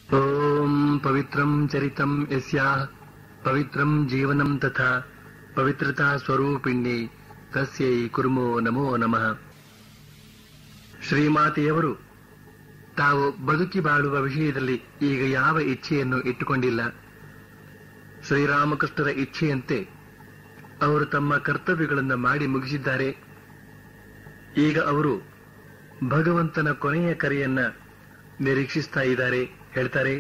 ॐ पवित्रम् चरितम् यस्याः पवित्रम् जीवनम् तथा ಪವಿತ್ರತಾ ಸ್ವರೂಪಿಣ್ಯೆ ತಸ್ಯೈ ಕುರ್ಮೋ ನಮೋ ನಮಃ ಶ್ರೀಮಾತೆಯವರು ತಾವು ಬದುಕಿ ಬಾಳುವ ವಿಷಯದಲ್ಲಿ ಈಗ ಯಾವ ಇಚ್ಛೆಯನ್ನು ಇಟ್ಟುಕೊಂಡಿಲ್ಲ ಶ್ರೀರಾಮಕೃಷ್ಣರ ಇಚ್ಛೆಯಂತೆ ಅವರು ತಮ್ಮ ಕರ್ತವ್ಯಗಳನ್ನು ಮಾಡಿ ಮುಗಿಸಿದ್ದಾರೆ ಈಗ ಅವರು ಭಗವಂತನ ಕೊನೆಯ ಕರೆಯನ್ನ ನಿರೀಕ್ಷಿಸ್ತಾ ಇದ್ದಾರೆ ಹೇಳ್ತಾರೆ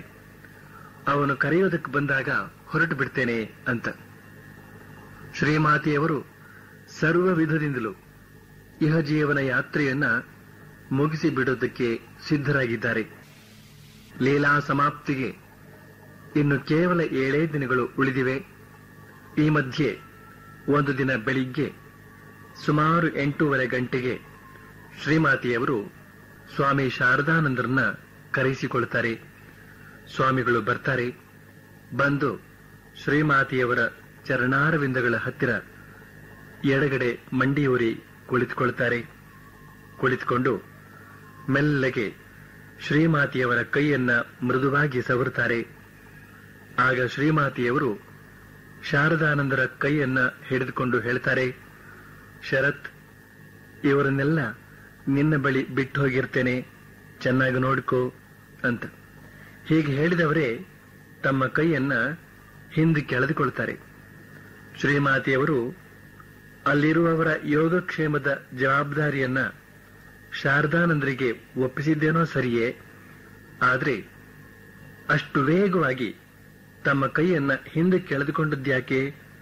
ಅವನು ಕರೆಯೋದಕ್ಕೆ ಬಂದಾಗ ಹೊರಟು ಬಿಡ್ತೇನೆ ಅಂತ ಶ್ರೀಮಾತೆಯವರು ಸರ್ವ ವಿಧದಿಂದಲೂ ಇಹ ಜೀವನ ಯಾತ್ರೆಯನ್ನ ಮುಗಿಸಿ ಬಿಡೋದಕ್ಕೆ ಸಿದ್ಧರಾಗಿದ್ದಾರೆ ಲೀಲಾ ಸಮಾಪ್ತಿಗೆ ಇನ್ನು ಕೇವಲ ಏಳೇ ದಿನಗಳು ಉಳಿದಿವೆ ಈ ಮಧ್ಯೆ ಒಂದು ದಿನ ಬೆಳಿಗ್ಗೆ ಸುಮಾರು ಎಂಟೂವರೆ ಗಂಟೆಗೆ ಶ್ರೀಮಾತೆಯವರು ಸ್ವಾಮಿ ಶಾರದಾನಂದರನ್ನ ಕರೆಸಿಕೊಳ್ತಾರೆ ಸ್ವಾಮಿಗಳು ಬರ್ತಾರೆ ಬಂದು ಶ್ರೀಮಾತೆಯವರ ಚರಣಾರವಿಂದಗಳ ಹತ್ತಿರ ಎಡಗಡೆ ಮಂಡಿಯೂರಿ ಕುಳಿತುಕೊಳ್ತಾರೆ ಕುಳಿತುಕೊಂಡು ಮೆಲ್ಲಗೆ ಶ್ರೀಮಾತೆಯವರ ಕೈಯನ್ನ ಮೃದುವಾಗಿ ಸವರುತ್ತಾರೆ ಆಗ ಶ್ರೀಮಾತೆಯವರು ಶಾರದಾನಂದರ ಕೈಯನ್ನ ಹಿಡಿದುಕೊಂಡು ಹೇಳ್ತಾರೆ ಶರತ್ ಇವರನ್ನೆಲ್ಲ ನಿನ್ನ ಬಳಿ ಬಿಟ್ಟು ಹೋಗಿರ್ತೇನೆ ಚೆನ್ನಾಗಿ ನೋಡ್ಕೋ ಅಂತ ಹೀಗೆ ಹೇಳಿದವರೇ ತಮ್ಮ ಕೈಯನ್ನ ಹಿಂದಕ್ಕೆ ಎಳೆದುಕೊಳ್ತಾರೆ ಶ್ರೀಮಾತೆಯವರು ಅಲ್ಲಿರುವವರ ಯೋಗಕ್ಷೇಮದ ಜವಾಬ್ದಾರಿಯನ್ನ ಶಾರದಾನಂದರಿಗೆ ಒಪ್ಪಿಸಿದ್ದೇನೋ ಸರಿಯೇ ಆದ್ರೆ ಅಷ್ಟು ವೇಗವಾಗಿ ತಮ್ಮ ಕೈಯನ್ನ ಹಿಂದಕ್ಕೆ ಎಳೆದುಕೊಂಡದ್ಯಾಕೆ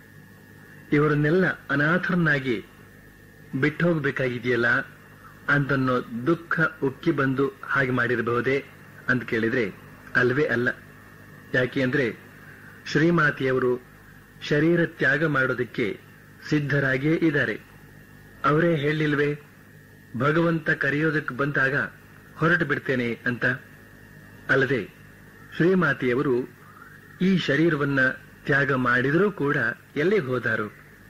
ಇವರನ್ನೆಲ್ಲ ಅನಾಥರನ್ನಾಗಿ ಬಿಟ್ಟು ಹೋಗಬೇಕಾಗಿದೆಯಲ್ಲ ಅಂತನ್ನೋ ದುಃಖ ಉಕ್ಕಿ ಬಂದು ಹಾಗೆ ಮಾಡಿರಬಹುದೇ ಅಂತ ಕೇಳಿದ್ರೆ ಅಲ್ವೇ ಅಲ್ಲ ಯಾಕೆ ಅಂದ್ರೆ ಶ್ರೀಮಾತೆಯವರು ಶರೀರ ತ್ಯಾಗ ಮಾಡೋದಕ್ಕೆ ಸಿದ್ಧರಾಗಿಯೇ ಇದ್ದಾರೆ ಅವರೇ ಹೇಳಿಲ್ವೇ ಭಗವಂತ ಕರೆಯೋದಕ್ಕೆ ಬಂದಾಗ ಹೊರಟು ಬಿಡ್ತೇನೆ ಅಂತ ಅಲ್ಲದೆ ಶ್ರೀಮಾತೆಯವರು ಈ ಶರೀರವನ್ನ ತ್ಯಾಗ ಮಾಡಿದರೂ ಕೂಡ ಎಲ್ಲಿಗೆ ಹೋದಾರು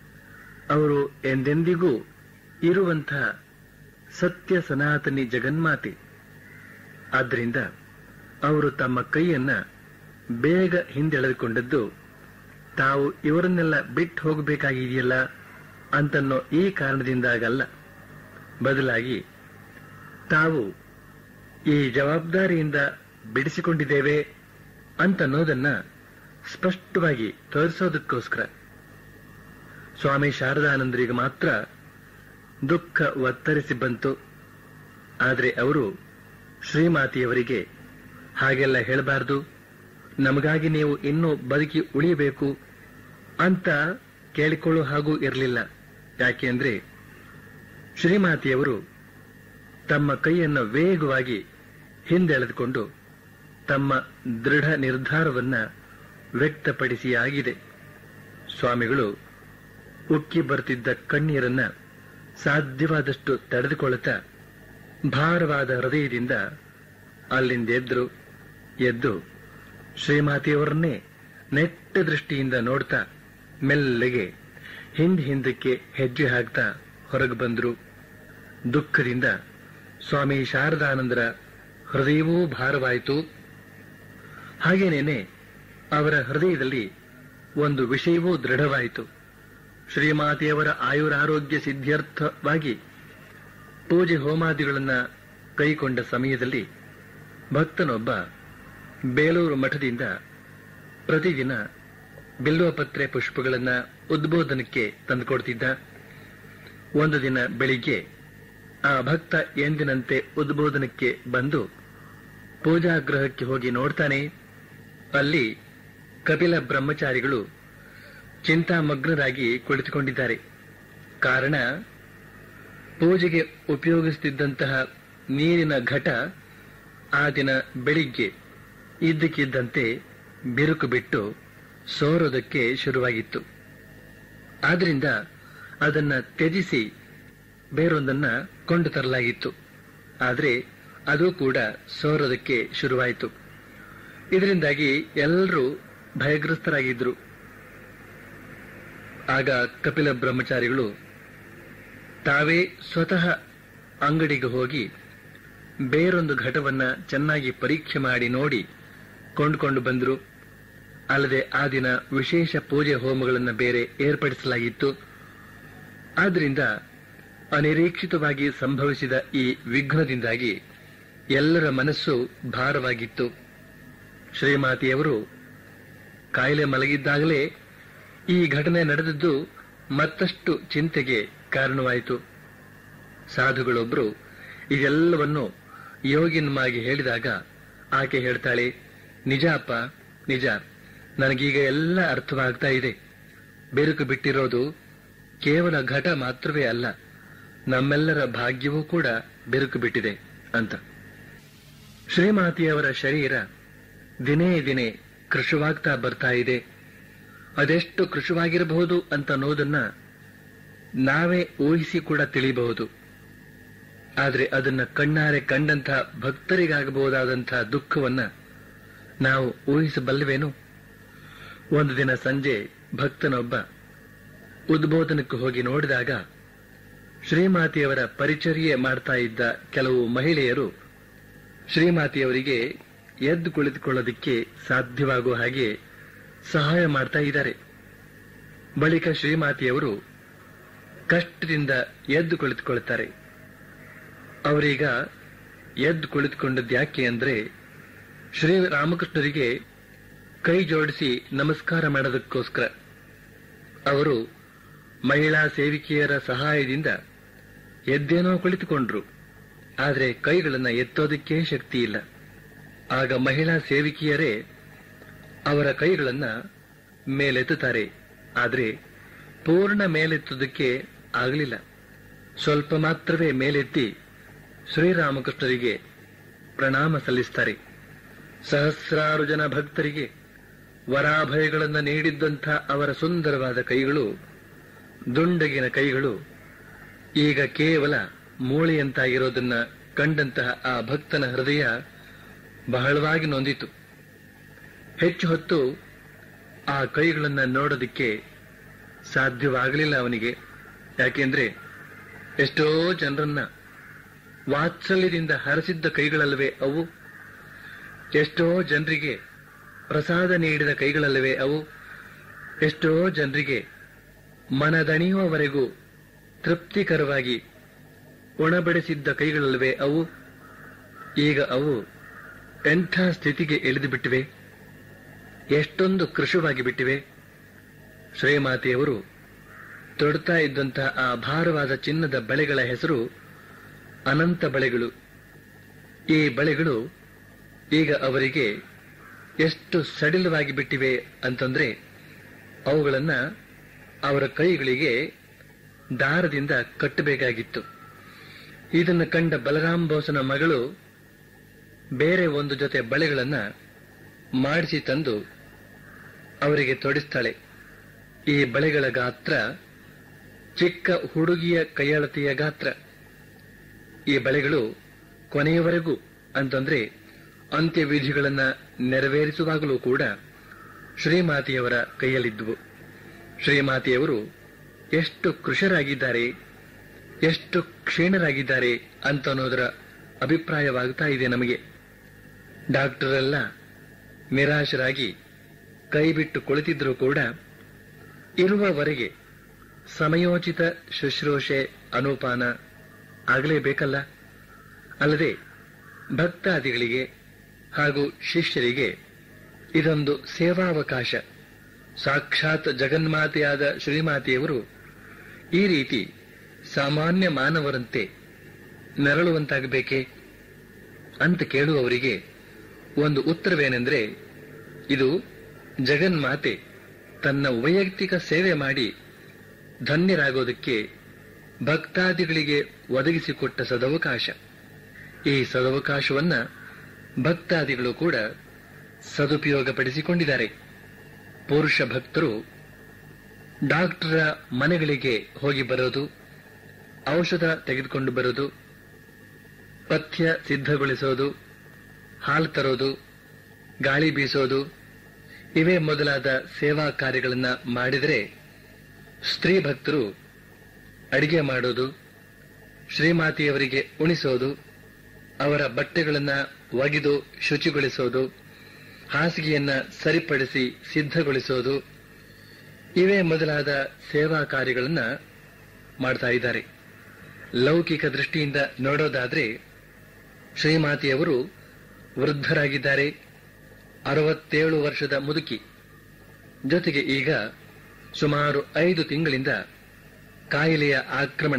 ಅವರು ಎಂದೆಂದಿಗೂ ಇರುವಂಥ ಸತ್ಯ ಸನಾತನಿ ಜಗನ್ಮಾತೆ ಆದ್ದರಿಂದ ಅವರು ತಮ್ಮ ಕೈಯನ್ನ ಬೇಗ ಹಿಂದೆಳೆದುಕೊಂಡದ್ದು ತಾವು ಇವರನ್ನೆಲ್ಲ ಬಿಟ್ಟು ಹೋಗಬೇಕಾಗಿದೆಯಲ್ಲ ಅಂತನ್ನೋ ಈ ಕಾರಣದಿಂದಾಗಲ್ಲ ಬದಲಾಗಿ ತಾವು ಈ ಜವಾಬ್ದಾರಿಯಿಂದ ಬಿಡಿಸಿಕೊಂಡಿದ್ದೇವೆ ಅಂತನ್ನೋದನ್ನ ಸ್ಪಷ್ಟವಾಗಿ ತೋರಿಸೋದಕ್ಕೋಸ್ಕರ ಸ್ವಾಮಿ ಶಾರದಾನಂದರಿಗೆ ಮಾತ್ರ ದುಃಖ ಒತ್ತರಿಸಿ ಬಂತು ಆದರೆ ಅವರು ಶ್ರೀಮಾತೆಯವರಿಗೆ ಹಾಗೆಲ್ಲ ಹೇಳಬಾರದು ನಮಗಾಗಿ ನೀವು ಇನ್ನೂ ಬದುಕಿ ಉಳಿಯಬೇಕು ಅಂತ ಕೇಳಿಕೊಳ್ಳೋ ಹಾಗೂ ಇರಲಿಲ್ಲ ಯಾಕೆಂದ್ರೆ ಶ್ರೀಮಾತೆಯವರು ತಮ್ಮ ಕೈಯನ್ನು ವೇಗವಾಗಿ ಹಿಂದೆಳೆದುಕೊಂಡು ತಮ್ಮ ದೃಢ ನಿರ್ಧಾರವನ್ನ ವ್ಯಕ್ತಪಡಿಸಿಯಾಗಿದೆ ಸ್ವಾಮಿಗಳು ಉಕ್ಕಿ ಬರ್ತಿದ್ದ ಕಣ್ಣೀರನ್ನ ಸಾಧ್ಯವಾದಷ್ಟು ತಡೆದುಕೊಳ್ಳುತ್ತಾ ಭಾರವಾದ ಹೃದಯದಿಂದ ಅಲ್ಲಿಂದ ಎದ್ರು ಎದ್ದು ಶ್ರೀಮಾತೆಯವರನ್ನೇ ನೆಟ್ಟ ದೃಷ್ಟಿಯಿಂದ ನೋಡ್ತಾ ಮೆಲ್ಲಗೆ ಹಿಂದ್ ಹಿಂದಕ್ಕೆ ಹೆಜ್ಜೆ ಹಾಕ್ತಾ ಹೊರಗೆ ಬಂದ್ರು ದುಃಖದಿಂದ ಸ್ವಾಮಿ ಶಾರದಾನಂದರ ಹೃದಯವೂ ಭಾರವಾಯಿತು ಹಾಗೇನೇನೆ ಅವರ ಹೃದಯದಲ್ಲಿ ಒಂದು ವಿಷಯವೂ ದೃಢವಾಯಿತು ಶ್ರೀಮಾತೆಯವರ ಆಯುರಾರೋಗ್ಯ ಸಿದ್ಧ್ಯರ್ಥವಾಗಿ ಪೂಜೆ ಹೋಮಾದಿಗಳನ್ನ ಕೈಕೊಂಡ ಸಮಯದಲ್ಲಿ ಭಕ್ತನೊಬ್ಬ ಬೇಲೂರು ಮಠದಿಂದ ಪ್ರತಿದಿನ ಬಿಲ್ವಪತ್ರೆ ಪುಷ್ಪಗಳನ್ನ ಉದ್ಬೋಧನಕ್ಕೆ ತಂದುಕೊಡ್ತಿದ್ದ ಒಂದು ದಿನ ಬೆಳಿಗ್ಗೆ ಆ ಭಕ್ತ ಎಂದಿನಂತೆ ಉದ್ಬೋಧನಕ್ಕೆ ಬಂದು ಪೂಜಾಗೃಹಕ್ಕೆ ಹೋಗಿ ನೋಡ್ತಾನೆ ಅಲ್ಲಿ ಕಪಿಲ ಬ್ರಹ್ಮಚಾರಿಗಳು ಚಿಂತಾಮಗ್ನರಾಗಿ ಕುಳಿತುಕೊಂಡಿದ್ದಾರೆ ಕಾರಣ ಪೂಜೆಗೆ ಉಪಯೋಗಿಸುತ್ತಿದ್ದಂತಹ ನೀರಿನ ಘಟ ಆ ದಿನ ಬೆಳಿಗ್ಗೆ ಇದ್ದಕ್ಕಿದ್ದಂತೆ ಬಿರುಕು ಬಿಟ್ಟು ಸೋರೋದಕ್ಕೆ ಶುರುವಾಗಿತ್ತು ಆದ್ರಿಂದ ಅದನ್ನ ತ್ಯಜಿಸಿ ಬೇರೊಂದನ್ನ ಕೊಂಡು ತರಲಾಗಿತ್ತು ಆದರೆ ಅದು ಕೂಡ ಸೋರೋದಕ್ಕೆ ಶುರುವಾಯಿತು ಇದರಿಂದಾಗಿ ಎಲ್ಲರೂ ಭಯಗ್ರಸ್ತರಾಗಿದ್ರು ಆಗ ಕಪಿಲ ಬ್ರಹ್ಮಚಾರಿಗಳು ತಾವೇ ಸ್ವತಃ ಅಂಗಡಿಗೆ ಹೋಗಿ ಬೇರೊಂದು ಘಟವನ್ನ ಚೆನ್ನಾಗಿ ಪರೀಕ್ಷೆ ಮಾಡಿ ನೋಡಿ ಕೊಂಡುಕೊಂಡು ಬಂದರು ಅಲ್ಲದೆ ಆ ದಿನ ವಿಶೇಷ ಪೂಜೆ ಹೋಮಗಳನ್ನು ಬೇರೆ ಏರ್ಪಡಿಸಲಾಗಿತ್ತು ಆದ್ದರಿಂದ ಅನಿರೀಕ್ಷಿತವಾಗಿ ಸಂಭವಿಸಿದ ಈ ವಿಘ್ನದಿಂದಾಗಿ ಎಲ್ಲರ ಮನಸ್ಸು ಭಾರವಾಗಿತ್ತು ಶ್ರೀಮಾತೆಯವರು ಕಾಯಿಲೆ ಮಲಗಿದ್ದಾಗಲೇ ಈ ಘಟನೆ ನಡೆದದ್ದು ಮತ್ತಷ್ಟು ಚಿಂತೆಗೆ ಕಾರಣವಾಯಿತು ಸಾಧುಗಳೊಬ್ಬರು ಇದೆಲ್ಲವನ್ನು ಯೋಗಿನ್ಮಾಗಿ ಹೇಳಿದಾಗ ಆಕೆ ಹೇಳ್ತಾಳೆ ನಿಜ ಅಪ್ಪ ನಿಜ ನನಗೀಗ ಎಲ್ಲ ಅರ್ಥವಾಗ್ತಾ ಇದೆ ಬೆರುಕು ಬಿಟ್ಟಿರೋದು ಕೇವಲ ಘಟ ಮಾತ್ರವೇ ಅಲ್ಲ ನಮ್ಮೆಲ್ಲರ ಭಾಗ್ಯವೂ ಕೂಡ ಬೆರುಕು ಬಿಟ್ಟಿದೆ ಅಂತ ಶ್ರೀಮಾತೆಯವರ ಶರೀರ ದಿನೇ ದಿನೇ ಕೃಶವಾಗ್ತಾ ಬರ್ತಾ ಇದೆ ಅದೆಷ್ಟು ಕೃಶವಾಗಿರಬಹುದು ಅಂತ ಅನ್ನೋದನ್ನ ನಾವೇ ಊಹಿಸಿ ಕೂಡ ತಿಳಿಯಬಹುದು ಆದರೆ ಅದನ್ನ ಕಣ್ಣಾರೆ ಕಂಡಂತಹ ಭಕ್ತರಿಗಾಗಬಹುದಾದಂತಹ ದುಃಖವನ್ನ ನಾವು ಊಹಿಸಬಲ್ಲವೇನು ಒಂದು ದಿನ ಸಂಜೆ ಭಕ್ತನೊಬ್ಬ ಉದ್ಬೋಧನಕ್ಕೆ ಹೋಗಿ ನೋಡಿದಾಗ ಶ್ರೀಮಾತೆಯವರ ಪರಿಚರ್ಯೆ ಮಾಡ್ತಾ ಇದ್ದ ಕೆಲವು ಮಹಿಳೆಯರು ಶ್ರೀಮಾತೆಯವರಿಗೆ ಎದ್ದು ಕುಳಿತುಕೊಳ್ಳೋದಕ್ಕೆ ಸಾಧ್ಯವಾಗುವ ಹಾಗೆ ಸಹಾಯ ಮಾಡ್ತಾ ಇದ್ದಾರೆ ಬಳಿಕ ಶ್ರೀಮಾತೆಯವರು ಕಷ್ಟದಿಂದ ಎದ್ದು ಕುಳಿತುಕೊಳ್ತಾರೆ ಅವರೀಗ ಎದ್ದು ಕುಳಿತುಕೊಂಡದ್ದು ಯಾಕೆ ಅಂದ್ರೆ ಶ್ರೀ ರಾಮಕೃಷ್ಣರಿಗೆ ಕೈ ಜೋಡಿಸಿ ನಮಸ್ಕಾರ ಮಾಡೋದಕ್ಕೋಸ್ಕರ ಅವರು ಮಹಿಳಾ ಸೇವಿಕೆಯರ ಸಹಾಯದಿಂದ ಎದ್ದೇನೋ ಕುಳಿತುಕೊಂಡ್ರು ಆದರೆ ಕೈಗಳನ್ನ ಎತ್ತೋದಕ್ಕೆ ಶಕ್ತಿ ಇಲ್ಲ ಆಗ ಮಹಿಳಾ ಸೇವಿಕೆಯರೇ ಅವರ ಕೈಗಳನ್ನ ಮೇಲೆತ್ತುತ್ತಾರೆ ಆದರೆ ಪೂರ್ಣ ಮೇಲೆತ್ತುವುದಕ್ಕೆ ಆಗಲಿಲ್ಲ ಸ್ವಲ್ಪ ಮಾತ್ರವೇ ಮೇಲೆತ್ತಿ ಶ್ರೀರಾಮಕೃಷ್ಣರಿಗೆ ಪ್ರಣಾಮ ಸಲ್ಲಿಸ್ತಾರೆ ಸಹಸ್ರಾರು ಜನ ಭಕ್ತರಿಗೆ ವರಾಭಯಗಳನ್ನು ನೀಡಿದ್ದಂಥ ಅವರ ಸುಂದರವಾದ ಕೈಗಳು ದುಂಡಗಿನ ಕೈಗಳು ಈಗ ಕೇವಲ ಮೂಳೆಯಂತಾಗಿರೋದನ್ನ ಕಂಡಂತಹ ಆ ಭಕ್ತನ ಹೃದಯ ಬಹಳವಾಗಿ ನೊಂದಿತು ಹೆಚ್ಚು ಹೊತ್ತು ಆ ಕೈಗಳನ್ನ ನೋಡೋದಕ್ಕೆ ಸಾಧ್ಯವಾಗಲಿಲ್ಲ ಅವನಿಗೆ ಯಾಕೆಂದ್ರೆ ಎಷ್ಟೋ ಜನರನ್ನ ವಾತ್ಸಲ್ಯದಿಂದ ಹರಸಿದ್ದ ಕೈಗಳಲ್ಲವೇ ಅವು ಎಷ್ಟೋ ಜನರಿಗೆ ಪ್ರಸಾದ ನೀಡಿದ ಕೈಗಳಲ್ಲವೇ ಅವು ಎಷ್ಟೋ ಜನರಿಗೆ ಮನದಣಿಯುವವರೆಗೂ ತೃಪ್ತಿಕರವಾಗಿ ಒಣಬಡಿಸಿದ್ದ ಕೈಗಳಲ್ಲವೇ ಅವು ಈಗ ಅವು ಎಂಥ ಸ್ಥಿತಿಗೆ ಇಳಿದು ಬಿಟ್ಟಿವೆ ಎಷ್ಟೊಂದು ಕೃಶವಾಗಿ ಬಿಟ್ಟಿವೆ ಶ್ರೀಮಾತೆಯವರು ತೊಡ್ತಾ ಇದ್ದಂತಹ ಆ ಭಾರವಾದ ಚಿನ್ನದ ಬಳೆಗಳ ಹೆಸರು ಅನಂತ ಬಳೆಗಳು ಈ ಬಳೆಗಳು ಈಗ ಅವರಿಗೆ ಎಷ್ಟು ಸಡಿಲವಾಗಿ ಬಿಟ್ಟಿವೆ ಅಂತಂದ್ರೆ ಅವುಗಳನ್ನ ಅವರ ಕೈಗಳಿಗೆ ದಾರದಿಂದ ಕಟ್ಟಬೇಕಾಗಿತ್ತು ಇದನ್ನು ಕಂಡ ಬಲರಾಮ್ ಬೋಸನ ಮಗಳು ಬೇರೆ ಒಂದು ಜೊತೆ ಬಳೆಗಳನ್ನ ಮಾಡಿಸಿ ತಂದು ಅವರಿಗೆ ತೊಡಿಸ್ತಾಳೆ ಈ ಬಳೆಗಳ ಗಾತ್ರ ಚಿಕ್ಕ ಹುಡುಗಿಯ ಕೈಯಳತೆಯ ಗಾತ್ರ ಈ ಬಳೆಗಳು ಕೊನೆಯವರೆಗೂ ಅಂತಂದ್ರೆ ಅಂತ್ಯವಿಧಿಗಳನ್ನ ನೆರವೇರಿಸುವಾಗಲೂ ಕೂಡ ಶ್ರೀಮಾತೆಯವರ ಕೈಯಲ್ಲಿದ್ದುವು ಶ್ರೀಮಾತೆಯವರು ಎಷ್ಟು ಕೃಷರಾಗಿದ್ದಾರೆ ಎಷ್ಟು ಕ್ಷೀಣರಾಗಿದ್ದಾರೆ ಅಂತ ಅನ್ನೋದರ ಅಭಿಪ್ರಾಯವಾಗ್ತಾ ಇದೆ ನಮಗೆ ಡಾಕ್ಟರ್ ಎಲ್ಲ ನಿರಾಶರಾಗಿ ಕೈ ಬಿಟ್ಟು ಕುಳಿತಿದ್ರೂ ಕೂಡ ಇರುವವರೆಗೆ ಸಮಯೋಚಿತ ಶುಶ್ರೂಷೆ ಅನುಪಾನ ಆಗಲೇಬೇಕಲ್ಲ ಅಲ್ಲದೆ ಭಕ್ತಾದಿಗಳಿಗೆ ಹಾಗೂ ಶಿಷ್ಯರಿಗೆ ಇದೊಂದು ಸೇವಾವಕಾಶ ಸಾಕ್ಷಾತ್ ಜಗನ್ಮಾತೆಯಾದ ಶ್ರೀಮಾತೆಯವರು ಈ ರೀತಿ ಸಾಮಾನ್ಯ ಮಾನವರಂತೆ ನೆರಳುವಂತಾಗಬೇಕೇ ಅಂತ ಕೇಳುವವರಿಗೆ ಒಂದು ಉತ್ತರವೇನೆಂದ್ರೆ ಇದು ಜಗನ್ಮಾತೆ ತನ್ನ ವೈಯಕ್ತಿಕ ಸೇವೆ ಮಾಡಿ ಧನ್ಯರಾಗೋದಕ್ಕೆ ಭಕ್ತಾದಿಗಳಿಗೆ ಒದಗಿಸಿಕೊಟ್ಟ ಸದವಕಾಶ ಈ ಸದವಕಾಶವನ್ನ ಭಕ್ತಾದಿಗಳು ಕೂಡ ಸದುಪಯೋಗಪಡಿಸಿಕೊಂಡಿದ್ದಾರೆ ಪುರುಷ ಭಕ್ತರು ಡಾಕ್ಟರ ಮನೆಗಳಿಗೆ ಹೋಗಿ ಬರೋದು ಔಷಧ ತೆಗೆದುಕೊಂಡು ಬರೋದು ಪಥ್ಯ ಸಿದ್ಧಗೊಳಿಸೋದು ಹಾಲು ತರೋದು ಗಾಳಿ ಬೀಸೋದು ಇವೇ ಮೊದಲಾದ ಸೇವಾ ಕಾರ್ಯಗಳನ್ನ ಮಾಡಿದರೆ ಸ್ತ್ರೀ ಭಕ್ತರು ಅಡಿಗೆ ಮಾಡೋದು ಶ್ರೀಮಾತೆಯವರಿಗೆ ಉಣಿಸೋದು ಅವರ ಬಟ್ಟೆಗಳನ್ನ ಒಗೆದು ಶುಚಿಗೊಳಿಸೋದು ಹಾಸಿಗೆಯನ್ನ ಸರಿಪಡಿಸಿ ಸಿದ್ಧಗೊಳಿಸೋದು ಇವೇ ಮೊದಲಾದ ಸೇವಾ ಕಾರ್ಯಗಳನ್ನ ಮಾಡ್ತಾ ಇದ್ದಾರೆ ಲೌಕಿಕ ದೃಷ್ಟಿಯಿಂದ ನೋಡೋದಾದ್ರೆ ಶ್ರೀಮಾತೆಯವರು ವೃದ್ಧರಾಗಿದ್ದಾರೆ ಅರವತ್ತೇಳು ವರ್ಷದ ಮುದುಕಿ ಜೊತೆಗೆ ಈಗ ಸುಮಾರು ಐದು ತಿಂಗಳಿಂದ ಕಾಯಿಲೆಯ ಆಕ್ರಮಣ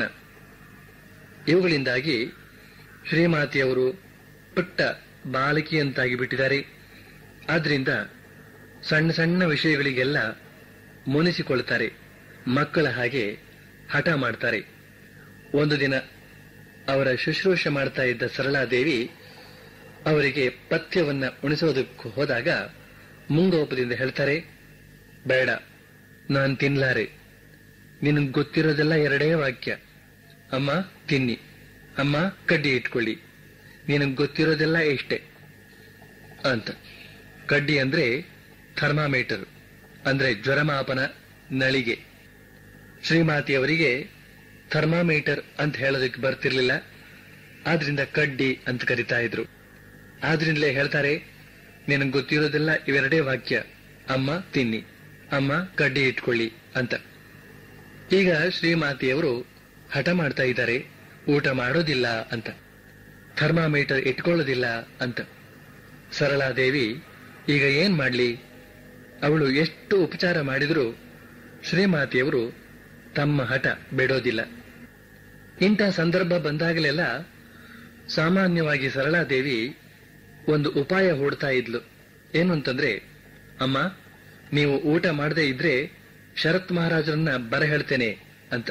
ಇವುಗಳಿಂದಾಗಿ ಶ್ರೀಮಾತೆಯವರು ಪುಟ್ಟ ಬಾಲಕಿಯಂತಾಗಿ ಬಿಟ್ಟಿದ್ದಾರೆ ಆದ್ರಿಂದ ಸಣ್ಣ ಸಣ್ಣ ವಿಷಯಗಳಿಗೆಲ್ಲ ಮುನಿಸಿಕೊಳ್ತಾರೆ ಮಕ್ಕಳ ಹಾಗೆ ಹಠ ಮಾಡ್ತಾರೆ ಒಂದು ದಿನ ಅವರ ಶುಶ್ರೂಷೆ ಮಾಡ್ತಾ ಇದ್ದ ಸರಳಾದೇವಿ ಅವರಿಗೆ ಪಥ್ಯವನ್ನ ಉಣಿಸೋದಕ್ಕೆ ಹೋದಾಗ ಮುಂಗೋಪದಿಂದ ಹೇಳ್ತಾರೆ ಬೇಡ ನಾನ್ ತಿನ್ಲಾರೆ ನಿನಗ್ ಗೊತ್ತಿರೋದೆಲ್ಲ ಎರಡೇ ವಾಕ್ಯ ಅಮ್ಮ ತಿನ್ನಿ ಅಮ್ಮ ಕಡ್ಡಿ ಇಟ್ಕೊಳ್ಳಿ ನಿನಗ್ ಗೊತ್ತಿರೋದೆಲ್ಲ ಇಷ್ಟೇ ಅಂತ ಕಡ್ಡಿ ಅಂದ್ರೆ ಥರ್ಮಾಮೀಟರ್ ಅಂದ್ರೆ ಜ್ವರಮಾಪನ ನಳಿಗೆ ಶ್ರೀಮಾತಿಯವರಿಗೆ ಥರ್ಮಾಮೀಟರ್ ಅಂತ ಹೇಳೋದಕ್ಕೆ ಬರ್ತಿರ್ಲಿಲ್ಲ ಆದ್ರಿಂದ ಕಡ್ಡಿ ಅಂತ ಕರಿತಾ ಇದ್ರು ಆದ್ರಿಂದಲೇ ಹೇಳ್ತಾರೆ ನಿನಗೆ ಗೊತ್ತಿರೋದೆಲ್ಲ ಇವೆರಡೇ ವಾಕ್ಯ ಅಮ್ಮ ತಿನ್ನಿ ಅಮ್ಮ ಕಡ್ಡಿ ಇಟ್ಕೊಳ್ಳಿ ಅಂತ ಈಗ ಶ್ರೀಮಾತಿಯವರು ಹಠ ಮಾಡ್ತಾ ಇದ್ದಾರೆ ಊಟ ಮಾಡೋದಿಲ್ಲ ಅಂತ ಥರ್ಮಾಮೀಟರ್ ಇಟ್ಕೊಳ್ಳೋದಿಲ್ಲ ಅಂತ ಸರಳಾದೇವಿ ಈಗ ಏನ್ ಮಾಡ್ಲಿ ಅವಳು ಎಷ್ಟು ಉಪಚಾರ ಮಾಡಿದರೂ ಶ್ರೀಮಾತೆಯವರು ತಮ್ಮ ಹಠ ಬಿಡೋದಿಲ್ಲ ಇಂಥ ಸಂದರ್ಭ ಬಂದಾಗಲೆಲ್ಲ ಸಾಮಾನ್ಯವಾಗಿ ಸರಳಾದೇವಿ ಒಂದು ಉಪಾಯ ಹೂಡ್ತಾ ಇದ್ಲು ಏನು ಅಂತಂದ್ರೆ ಅಮ್ಮ ನೀವು ಊಟ ಮಾಡದೇ ಇದ್ರೆ ಶರತ್ ಮಹಾರಾಜರನ್ನ ಬರ ಹೇಳ್ತೇನೆ ಅಂತ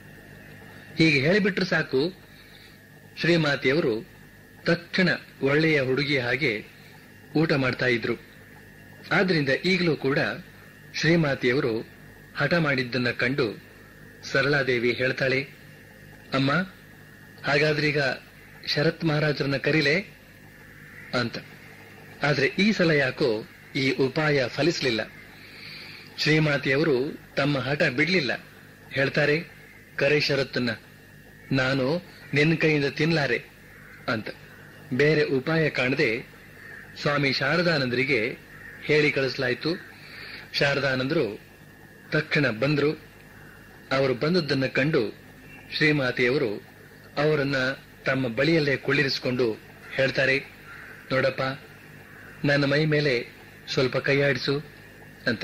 ಹೀಗೆ ಹೇಳಿಬಿಟ್ರೆ ಸಾಕು ಶ್ರೀಮಾತೆಯವರು ತಕ್ಷಣ ಒಳ್ಳೆಯ ಹುಡುಗಿ ಹಾಗೆ ಊಟ ಮಾಡ್ತಾ ಇದ್ರು ಆದ್ರಿಂದ ಈಗಲೂ ಕೂಡ ಶ್ರೀಮಾತೆಯವರು ಹಠ ಮಾಡಿದ್ದನ್ನ ಕಂಡು ಸರಳಾದೇವಿ ಹೇಳ್ತಾಳೆ ಅಮ್ಮ ಹಾಗಾದ್ರೀಗ ಶರತ್ ಮಹಾರಾಜರನ್ನ ಕರೀಲೆ ಅಂತ ಆದ್ರೆ ಈ ಸಲ ಯಾಕೋ ಈ ಉಪಾಯ ಫಲಿಸಲಿಲ್ಲ ಶ್ರೀಮಾತೆಯವರು ತಮ್ಮ ಹಠ ಬಿಡ್ಲಿಲ್ಲ ಹೇಳ್ತಾರೆ ಕರೆ ಶರತ್ತನ್ನ ನಾನು ನಿನ್ನ ಕೈಯಿಂದ ತಿನ್ಲಾರೆ ಅಂತ ಬೇರೆ ಉಪಾಯ ಕಾಣದೆ ಸ್ವಾಮಿ ಶಾರದಾನಂದರಿಗೆ ಹೇಳಿ ಕಳಿಸಲಾಯಿತು ಶಾರದಾನಂದರು ತಕ್ಷಣ ಬಂದ್ರು ಅವರು ಬಂದದ್ದನ್ನ ಕಂಡು ಶ್ರೀಮಾತೆಯವರು ಅವರನ್ನ ತಮ್ಮ ಬಳಿಯಲ್ಲೇ ಕುಳ್ಳಿರಿಸಿಕೊಂಡು ಹೇಳ್ತಾರೆ ನೋಡಪ್ಪ ನನ್ನ ಮೈ ಮೇಲೆ ಸ್ವಲ್ಪ ಕೈಯಾಡಿಸು ಅಂತ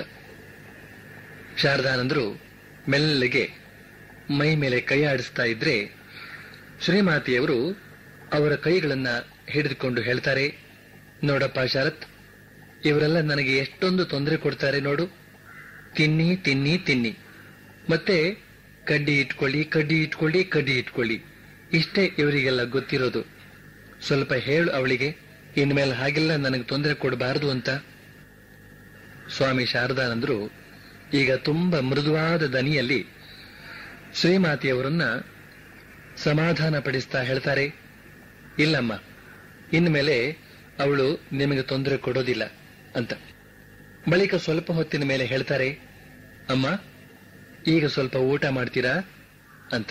ಶಾರದಾನಂದರು ಮೆಲ್ಲಗೆ ಮೈ ಮೇಲೆ ಕೈಯಾಡಿಸ್ತಾ ಇದ್ರೆ ಶ್ರೀಮಾತೆಯವರು ಅವರ ಕೈಗಳನ್ನ ಹಿಡಿದುಕೊಂಡು ಹೇಳ್ತಾರೆ ನೋಡಪ್ಪ ಶರತ್ ಇವರೆಲ್ಲ ನನಗೆ ಎಷ್ಟೊಂದು ತೊಂದರೆ ಕೊಡ್ತಾರೆ ನೋಡು ತಿನ್ನಿ ತಿನ್ನಿ ತಿನ್ನಿ ಮತ್ತೆ ಕಡ್ಡಿ ಇಟ್ಕೊಳ್ಳಿ ಕಡ್ಡಿ ಇಟ್ಕೊಳ್ಳಿ ಕಡ್ಡಿ ಇಟ್ಕೊಳ್ಳಿ ಇಷ್ಟೇ ಇವರಿಗೆಲ್ಲ ಗೊತ್ತಿರೋದು ಸ್ವಲ್ಪ ಹೇಳು ಅವಳಿಗೆ ಇನ್ಮೇಲೆ ಹಾಗೆಲ್ಲ ನನಗೆ ತೊಂದರೆ ಕೊಡಬಾರದು ಅಂತ ಸ್ವಾಮಿ ಶಾರದಾನಂದರು ಈಗ ತುಂಬಾ ಮೃದುವಾದ ದನಿಯಲ್ಲಿ ಶ್ರೀಮಾತೆಯವರನ್ನ ಸಮಾಧಾನ ಪಡಿಸ್ತಾ ಹೇಳ್ತಾರೆ ಇಲ್ಲಮ್ಮ ಇನ್ಮೇಲೆ ಅವಳು ನಿಮಗೆ ತೊಂದರೆ ಕೊಡೋದಿಲ್ಲ ಅಂತ ಬಳಿಕ ಸ್ವಲ್ಪ ಹೊತ್ತಿನ ಮೇಲೆ ಹೇಳ್ತಾರೆ ಅಮ್ಮ ಈಗ ಸ್ವಲ್ಪ ಊಟ ಮಾಡ್ತೀರಾ ಅಂತ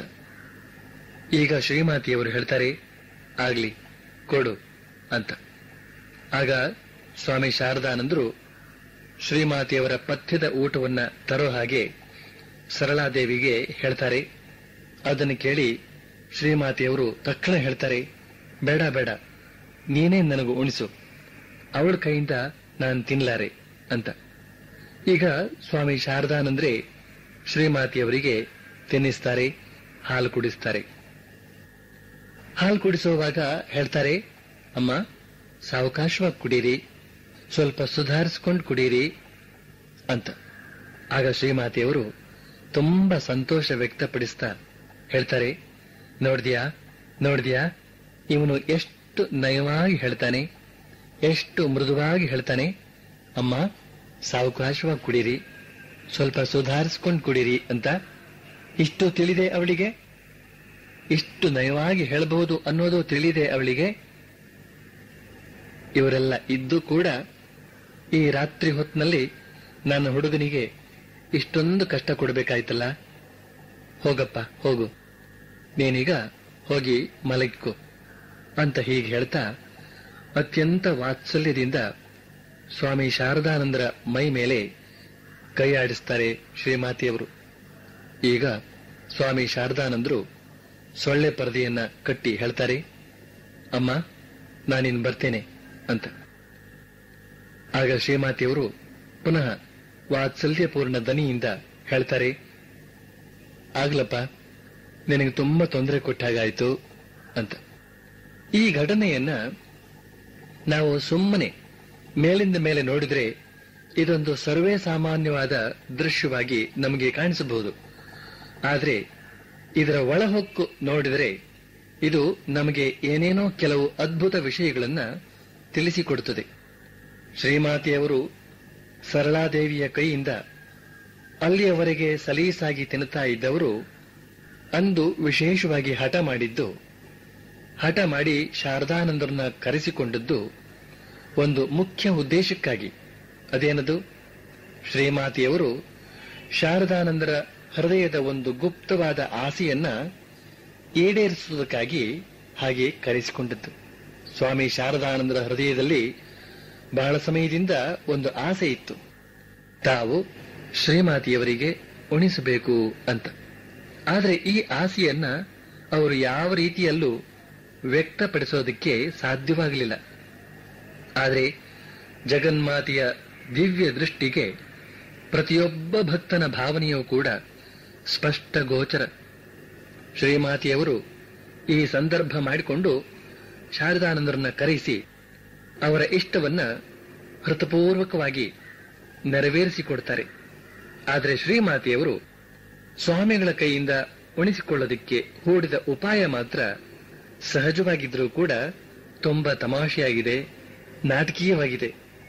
ಈಗ ಶ್ರೀಮಾತಿಯವರು ಹೇಳ್ತಾರೆ ಆಗ್ಲಿ ಕೊಡು ಅಂತ ಆಗ ಸ್ವಾಮಿ ಶಾರದಾನಂದರು ಶ್ರೀಮಾತೆಯವರ ಪಥ್ಯದ ಊಟವನ್ನ ತರೋ ಹಾಗೆ ಸರಳಾದೇವಿಗೆ ಹೇಳ್ತಾರೆ ಅದನ್ನು ಕೇಳಿ ಶ್ರೀಮಾತೆಯವರು ತಕ್ಷಣ ಹೇಳ್ತಾರೆ ಬೇಡ ಬೇಡ ನೀನೇ ನನಗೂ ಉಣಿಸು ಅವಳ ಕೈಯಿಂದ ನಾನು ತಿನ್ಲಾರೆ ಅಂತ ಈಗ ಸ್ವಾಮಿ ಶಾರದಾನಂದ್ರೆ ಶ್ರೀಮಾತೆಯವರಿಗೆ ತಿನ್ನಿಸ್ತಾರೆ ಹಾಲು ಕುಡಿಸ್ತಾರೆ ಹಾಲು ಕುಡಿಸುವಾಗ ಹೇಳ್ತಾರೆ ಅಮ್ಮ ಸಾವಕಾಶವಾಗಿ ಕುಡೀರಿ ಸ್ವಲ್ಪ ಸುಧಾರಿಸ್ಕೊಂಡು ಕುಡೀರಿ ಅಂತ ಆಗ ಶ್ರೀಮಾತೆಯವರು ತುಂಬಾ ಸಂತೋಷ ವ್ಯಕ್ತಪಡಿಸ್ತಾ ಹೇಳ್ತಾರೆ ನೋಡ್ದ್ಯಾ ನೋಡ್ದ್ಯಾ ಇವನು ಎಷ್ಟು ನಯವಾಗಿ ಹೇಳ್ತಾನೆ ಎಷ್ಟು ಮೃದುವಾಗಿ ಹೇಳ್ತಾನೆ ಅಮ್ಮ ಸಾವಕಾಶವಾಗಿ ಕುಡೀರಿ ಸ್ವಲ್ಪ ಸುಧಾರಿಸ್ಕೊಂಡು ಕುಡೀರಿ ಅಂತ ಇಷ್ಟು ತಿಳಿದೆ ಅವಳಿಗೆ ಇಷ್ಟು ನಯವಾಗಿ ಹೇಳಬಹುದು ಅನ್ನೋದು ತಿಳಿದೆ ಅವಳಿಗೆ ಇವರೆಲ್ಲ ಇದ್ದು ಕೂಡ ಈ ರಾತ್ರಿ ಹೊತ್ತಿನಲ್ಲಿ ನನ್ನ ಹುಡುಗನಿಗೆ ಇಷ್ಟೊಂದು ಕಷ್ಟ ಕೊಡಬೇಕಾಯ್ತಲ್ಲ ಹೋಗಪ್ಪ ಹೋಗು ನೀನೀಗ ಹೋಗಿ ಮಲಗಿಕೋ ಅಂತ ಹೀಗೆ ಹೇಳ್ತಾ ಅತ್ಯಂತ ವಾತ್ಸಲ್ಯದಿಂದ ಸ್ವಾಮಿ ಶಾರದಾನಂದರ ಮೈ ಮೇಲೆ ಕೈ ಆಡಿಸ್ತಾರೆ ಶ್ರೀಮಾತೆಯವರು ಈಗ ಸ್ವಾಮಿ ಶಾರದಾನಂದರು ಸೊಳ್ಳೆ ಪರದೆಯನ್ನ ಕಟ್ಟಿ ಹೇಳ್ತಾರೆ ಅಮ್ಮ ನಾನಿನ್ ಬರ್ತೇನೆ ಅಂತ ಆಗ ಶ್ರೀಮಾತೆಯವರು ಪುನಃ ವಾತ್ಸಲ್ಯಪೂರ್ಣ ದನಿಯಿಂದ ಹೇಳ್ತಾರೆ ಆಗ್ಲಪ್ಪ ನಿನಗೆ ತುಂಬಾ ತೊಂದರೆ ಕೊಟ್ಟಾಗಾಯ್ತು ಅಂತ ಈ ಘಟನೆಯನ್ನ ನಾವು ಸುಮ್ಮನೆ ಮೇಲಿಂದ ಮೇಲೆ ನೋಡಿದ್ರೆ ಇದೊಂದು ಸರ್ವೇ ಸಾಮಾನ್ಯವಾದ ದೃಶ್ಯವಾಗಿ ನಮಗೆ ಕಾಣಿಸಬಹುದು ಆದರೆ ಇದರ ಒಳಹೊಕ್ಕು ನೋಡಿದರೆ ಇದು ನಮಗೆ ಏನೇನೋ ಕೆಲವು ಅದ್ಭುತ ವಿಷಯಗಳನ್ನ ತಿಳಿಸಿಕೊಡುತ್ತದೆ ಶ್ರೀಮಾತೆಯವರು ಸರಳಾದೇವಿಯ ಕೈಯಿಂದ ಅಲ್ಲಿಯವರೆಗೆ ಸಲೀಸಾಗಿ ತಿನ್ನುತ್ತಾ ಇದ್ದವರು ಅಂದು ವಿಶೇಷವಾಗಿ ಹಠ ಮಾಡಿದ್ದು ಹಠ ಮಾಡಿ ಶಾರದಾನಂದರನ್ನ ಕರೆಸಿಕೊಂಡದ್ದು ಒಂದು ಮುಖ್ಯ ಉದ್ದೇಶಕ್ಕಾಗಿ ಅದೇನದು ಶ್ರೀಮಾತೆಯವರು ಶಾರದಾನಂದರ ಹೃದಯದ ಒಂದು ಗುಪ್ತವಾದ ಆಸೆಯನ್ನ ಈಡೇರಿಸುವುದಕ್ಕಾಗಿ ಹಾಗೆ ಕರೆಸಿಕೊಂಡದ್ದು ಸ್ವಾಮಿ ಶಾರದಾನಂದರ ಹೃದಯದಲ್ಲಿ ಬಹಳ ಸಮಯದಿಂದ ಒಂದು ಆಸೆ ಇತ್ತು ತಾವು ಶ್ರೀಮಾತೆಯವರಿಗೆ ಉಣಿಸಬೇಕು ಅಂತ ಆದರೆ ಈ ಆಸೆಯನ್ನ ಅವರು ಯಾವ ರೀತಿಯಲ್ಲೂ ವ್ಯಕ್ತಪಡಿಸೋದಕ್ಕೆ ಸಾಧ್ಯವಾಗಲಿಲ್ಲ ಆದರೆ ಜಗನ್ಮಾತೆಯ ದಿವ್ಯ ದೃಷ್ಟಿಗೆ ಪ್ರತಿಯೊಬ್ಬ ಭಕ್ತನ ಭಾವನೆಯೂ ಕೂಡ ಸ್ಪಷ್ಟ ಗೋಚರ ಶ್ರೀಮಾತೆಯವರು ಈ ಸಂದರ್ಭ ಮಾಡಿಕೊಂಡು ಶಾರದಾನಂದರನ್ನ ಕರೆಸಿ ಅವರ ಇಷ್ಟವನ್ನ ಹೃತಪೂರ್ವಕವಾಗಿ ನೆರವೇರಿಸಿಕೊಡ್ತಾರೆ ಆದರೆ ಶ್ರೀಮಾತೆಯವರು ಸ್ವಾಮಿಗಳ ಕೈಯಿಂದ ಉಣಿಸಿಕೊಳ್ಳೋದಕ್ಕೆ ಹೂಡಿದ ಉಪಾಯ ಮಾತ್ರ ಸಹಜವಾಗಿದ್ರೂ ಕೂಡ ತುಂಬಾ ತಮಾಷೆಯಾಗಿದೆ ನಾಟಕೀಯವಾಗಿದೆ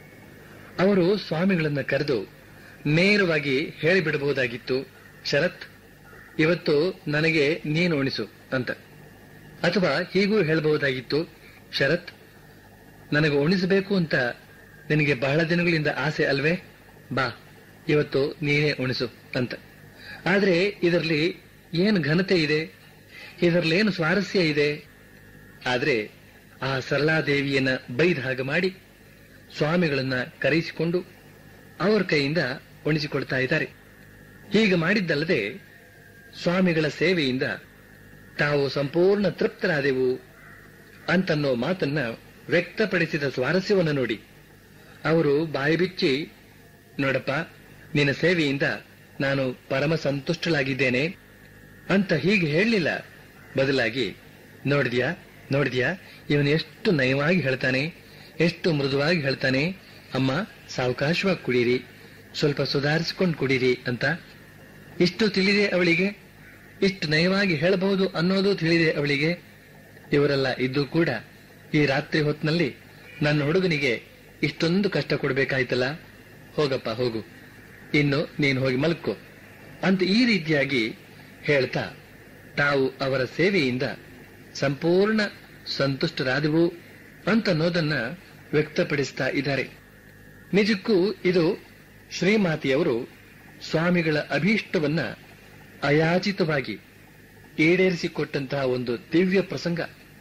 ಅವರು ಸ್ವಾಮಿಗಳನ್ನ ಕರೆದು ನೇರವಾಗಿ ಹೇಳಿಬಿಡಬಹುದಾಗಿತ್ತು ಶರತ್ ಇವತ್ತು ನನಗೆ ನೀನು ಉಣಿಸು ಅಂತ ಅಥವಾ ಹೀಗೂ ಹೇಳಬಹುದಾಗಿತ್ತು ಶರತ್ ನನಗೆ ಉಣಿಸಬೇಕು ಅಂತ ನಿನಗೆ ಬಹಳ ದಿನಗಳಿಂದ ಆಸೆ ಅಲ್ವೇ ಬಾ ಇವತ್ತು ನೀನೇ ಉಣಿಸು ಅಂತ ಆದ್ರೆ ಇದರಲ್ಲಿ ಏನು ಘನತೆ ಇದೆ ಇದರಲ್ಲಿ ಏನು ಸ್ವಾರಸ್ಯ ಇದೆ ಆದ್ರೆ ಆ ಸರಳಾದೇವಿಯನ್ನ ಬೈದ ಹಾಗೆ ಮಾಡಿ ಸ್ವಾಮಿಗಳನ್ನ ಕರೆಯಿಸಿಕೊಂಡು ಅವರ ಕೈಯಿಂದ ಉಣಿಸಿಕೊಡ್ತಾ ಇದ್ದಾರೆ ಹೀಗೆ ಮಾಡಿದ್ದಲ್ಲದೆ ಸ್ವಾಮಿಗಳ ಸೇವೆಯಿಂದ ತಾವು ಸಂಪೂರ್ಣ ತೃಪ್ತರಾದೆವು ಅಂತನ್ನೋ ಮಾತನ್ನ ವ್ಯಕ್ತಪಡಿಸಿದ ಸ್ವಾರಸ್ಯವನ್ನು ನೋಡಿ ಅವರು ಬಾಯಿ ಬಿಚ್ಚಿ ನೋಡಪ್ಪ ನಿನ್ನ ಸೇವೆಯಿಂದ ನಾನು ಪರಮ ಸಂತುಷ್ಟಳಾಗಿದ್ದೇನೆ ಅಂತ ಹೀಗೆ ಹೇಳಲಿಲ್ಲ ಬದಲಾಗಿ ನೋಡಿದ್ಯಾ ನೋಡಿದ್ಯಾ ಇವನು ಎಷ್ಟು ನಯವಾಗಿ ಹೇಳ್ತಾನೆ ಎಷ್ಟು ಮೃದುವಾಗಿ ಹೇಳ್ತಾನೆ ಅಮ್ಮ ಸಾವಕಾಶವಾಗಿ ಕುಡೀರಿ ಸ್ವಲ್ಪ ಸುಧಾರಿಸಿಕೊಂಡು ಕುಡೀರಿ ಅಂತ ಇಷ್ಟು ತಿಳಿದೆ ಅವಳಿಗೆ ಇಷ್ಟು ನಯವಾಗಿ ಹೇಳಬಹುದು ಅನ್ನೋದು ತಿಳಿದೆ ಅವಳಿಗೆ ಇವರೆಲ್ಲ ಇದ್ದು ಕೂಡ ಈ ರಾತ್ರಿ ಹೊತ್ತಿನಲ್ಲಿ ನನ್ನ ಹುಡುಗನಿಗೆ ಇಷ್ಟೊಂದು ಕಷ್ಟ ಕೊಡಬೇಕಾಯ್ತಲ್ಲ ಹೋಗಪ್ಪ ಹೋಗು ಇನ್ನು ನೀನು ಹೋಗಿ ಮಲ್ಕೋ ಅಂತ ಈ ರೀತಿಯಾಗಿ ಹೇಳ್ತಾ ತಾವು ಅವರ ಸೇವೆಯಿಂದ ಸಂಪೂರ್ಣ ಸಂತುಷ್ಟರಾದೆವು ಅಂತನ್ನೋದನ್ನ ವ್ಯಕ್ತಪಡಿಸ್ತಾ ಇದ್ದಾರೆ ನಿಜಕ್ಕೂ ಇದು ಶ್ರೀಮಾತೆಯವರು ಸ್ವಾಮಿಗಳ ಅಭೀಷ್ಟವನ್ನ ಅಯಾಚಿತವಾಗಿ ಈಡೇರಿಸಿಕೊಟ್ಟಂತಹ ಒಂದು ದಿವ್ಯ ಪ್ರಸಂಗ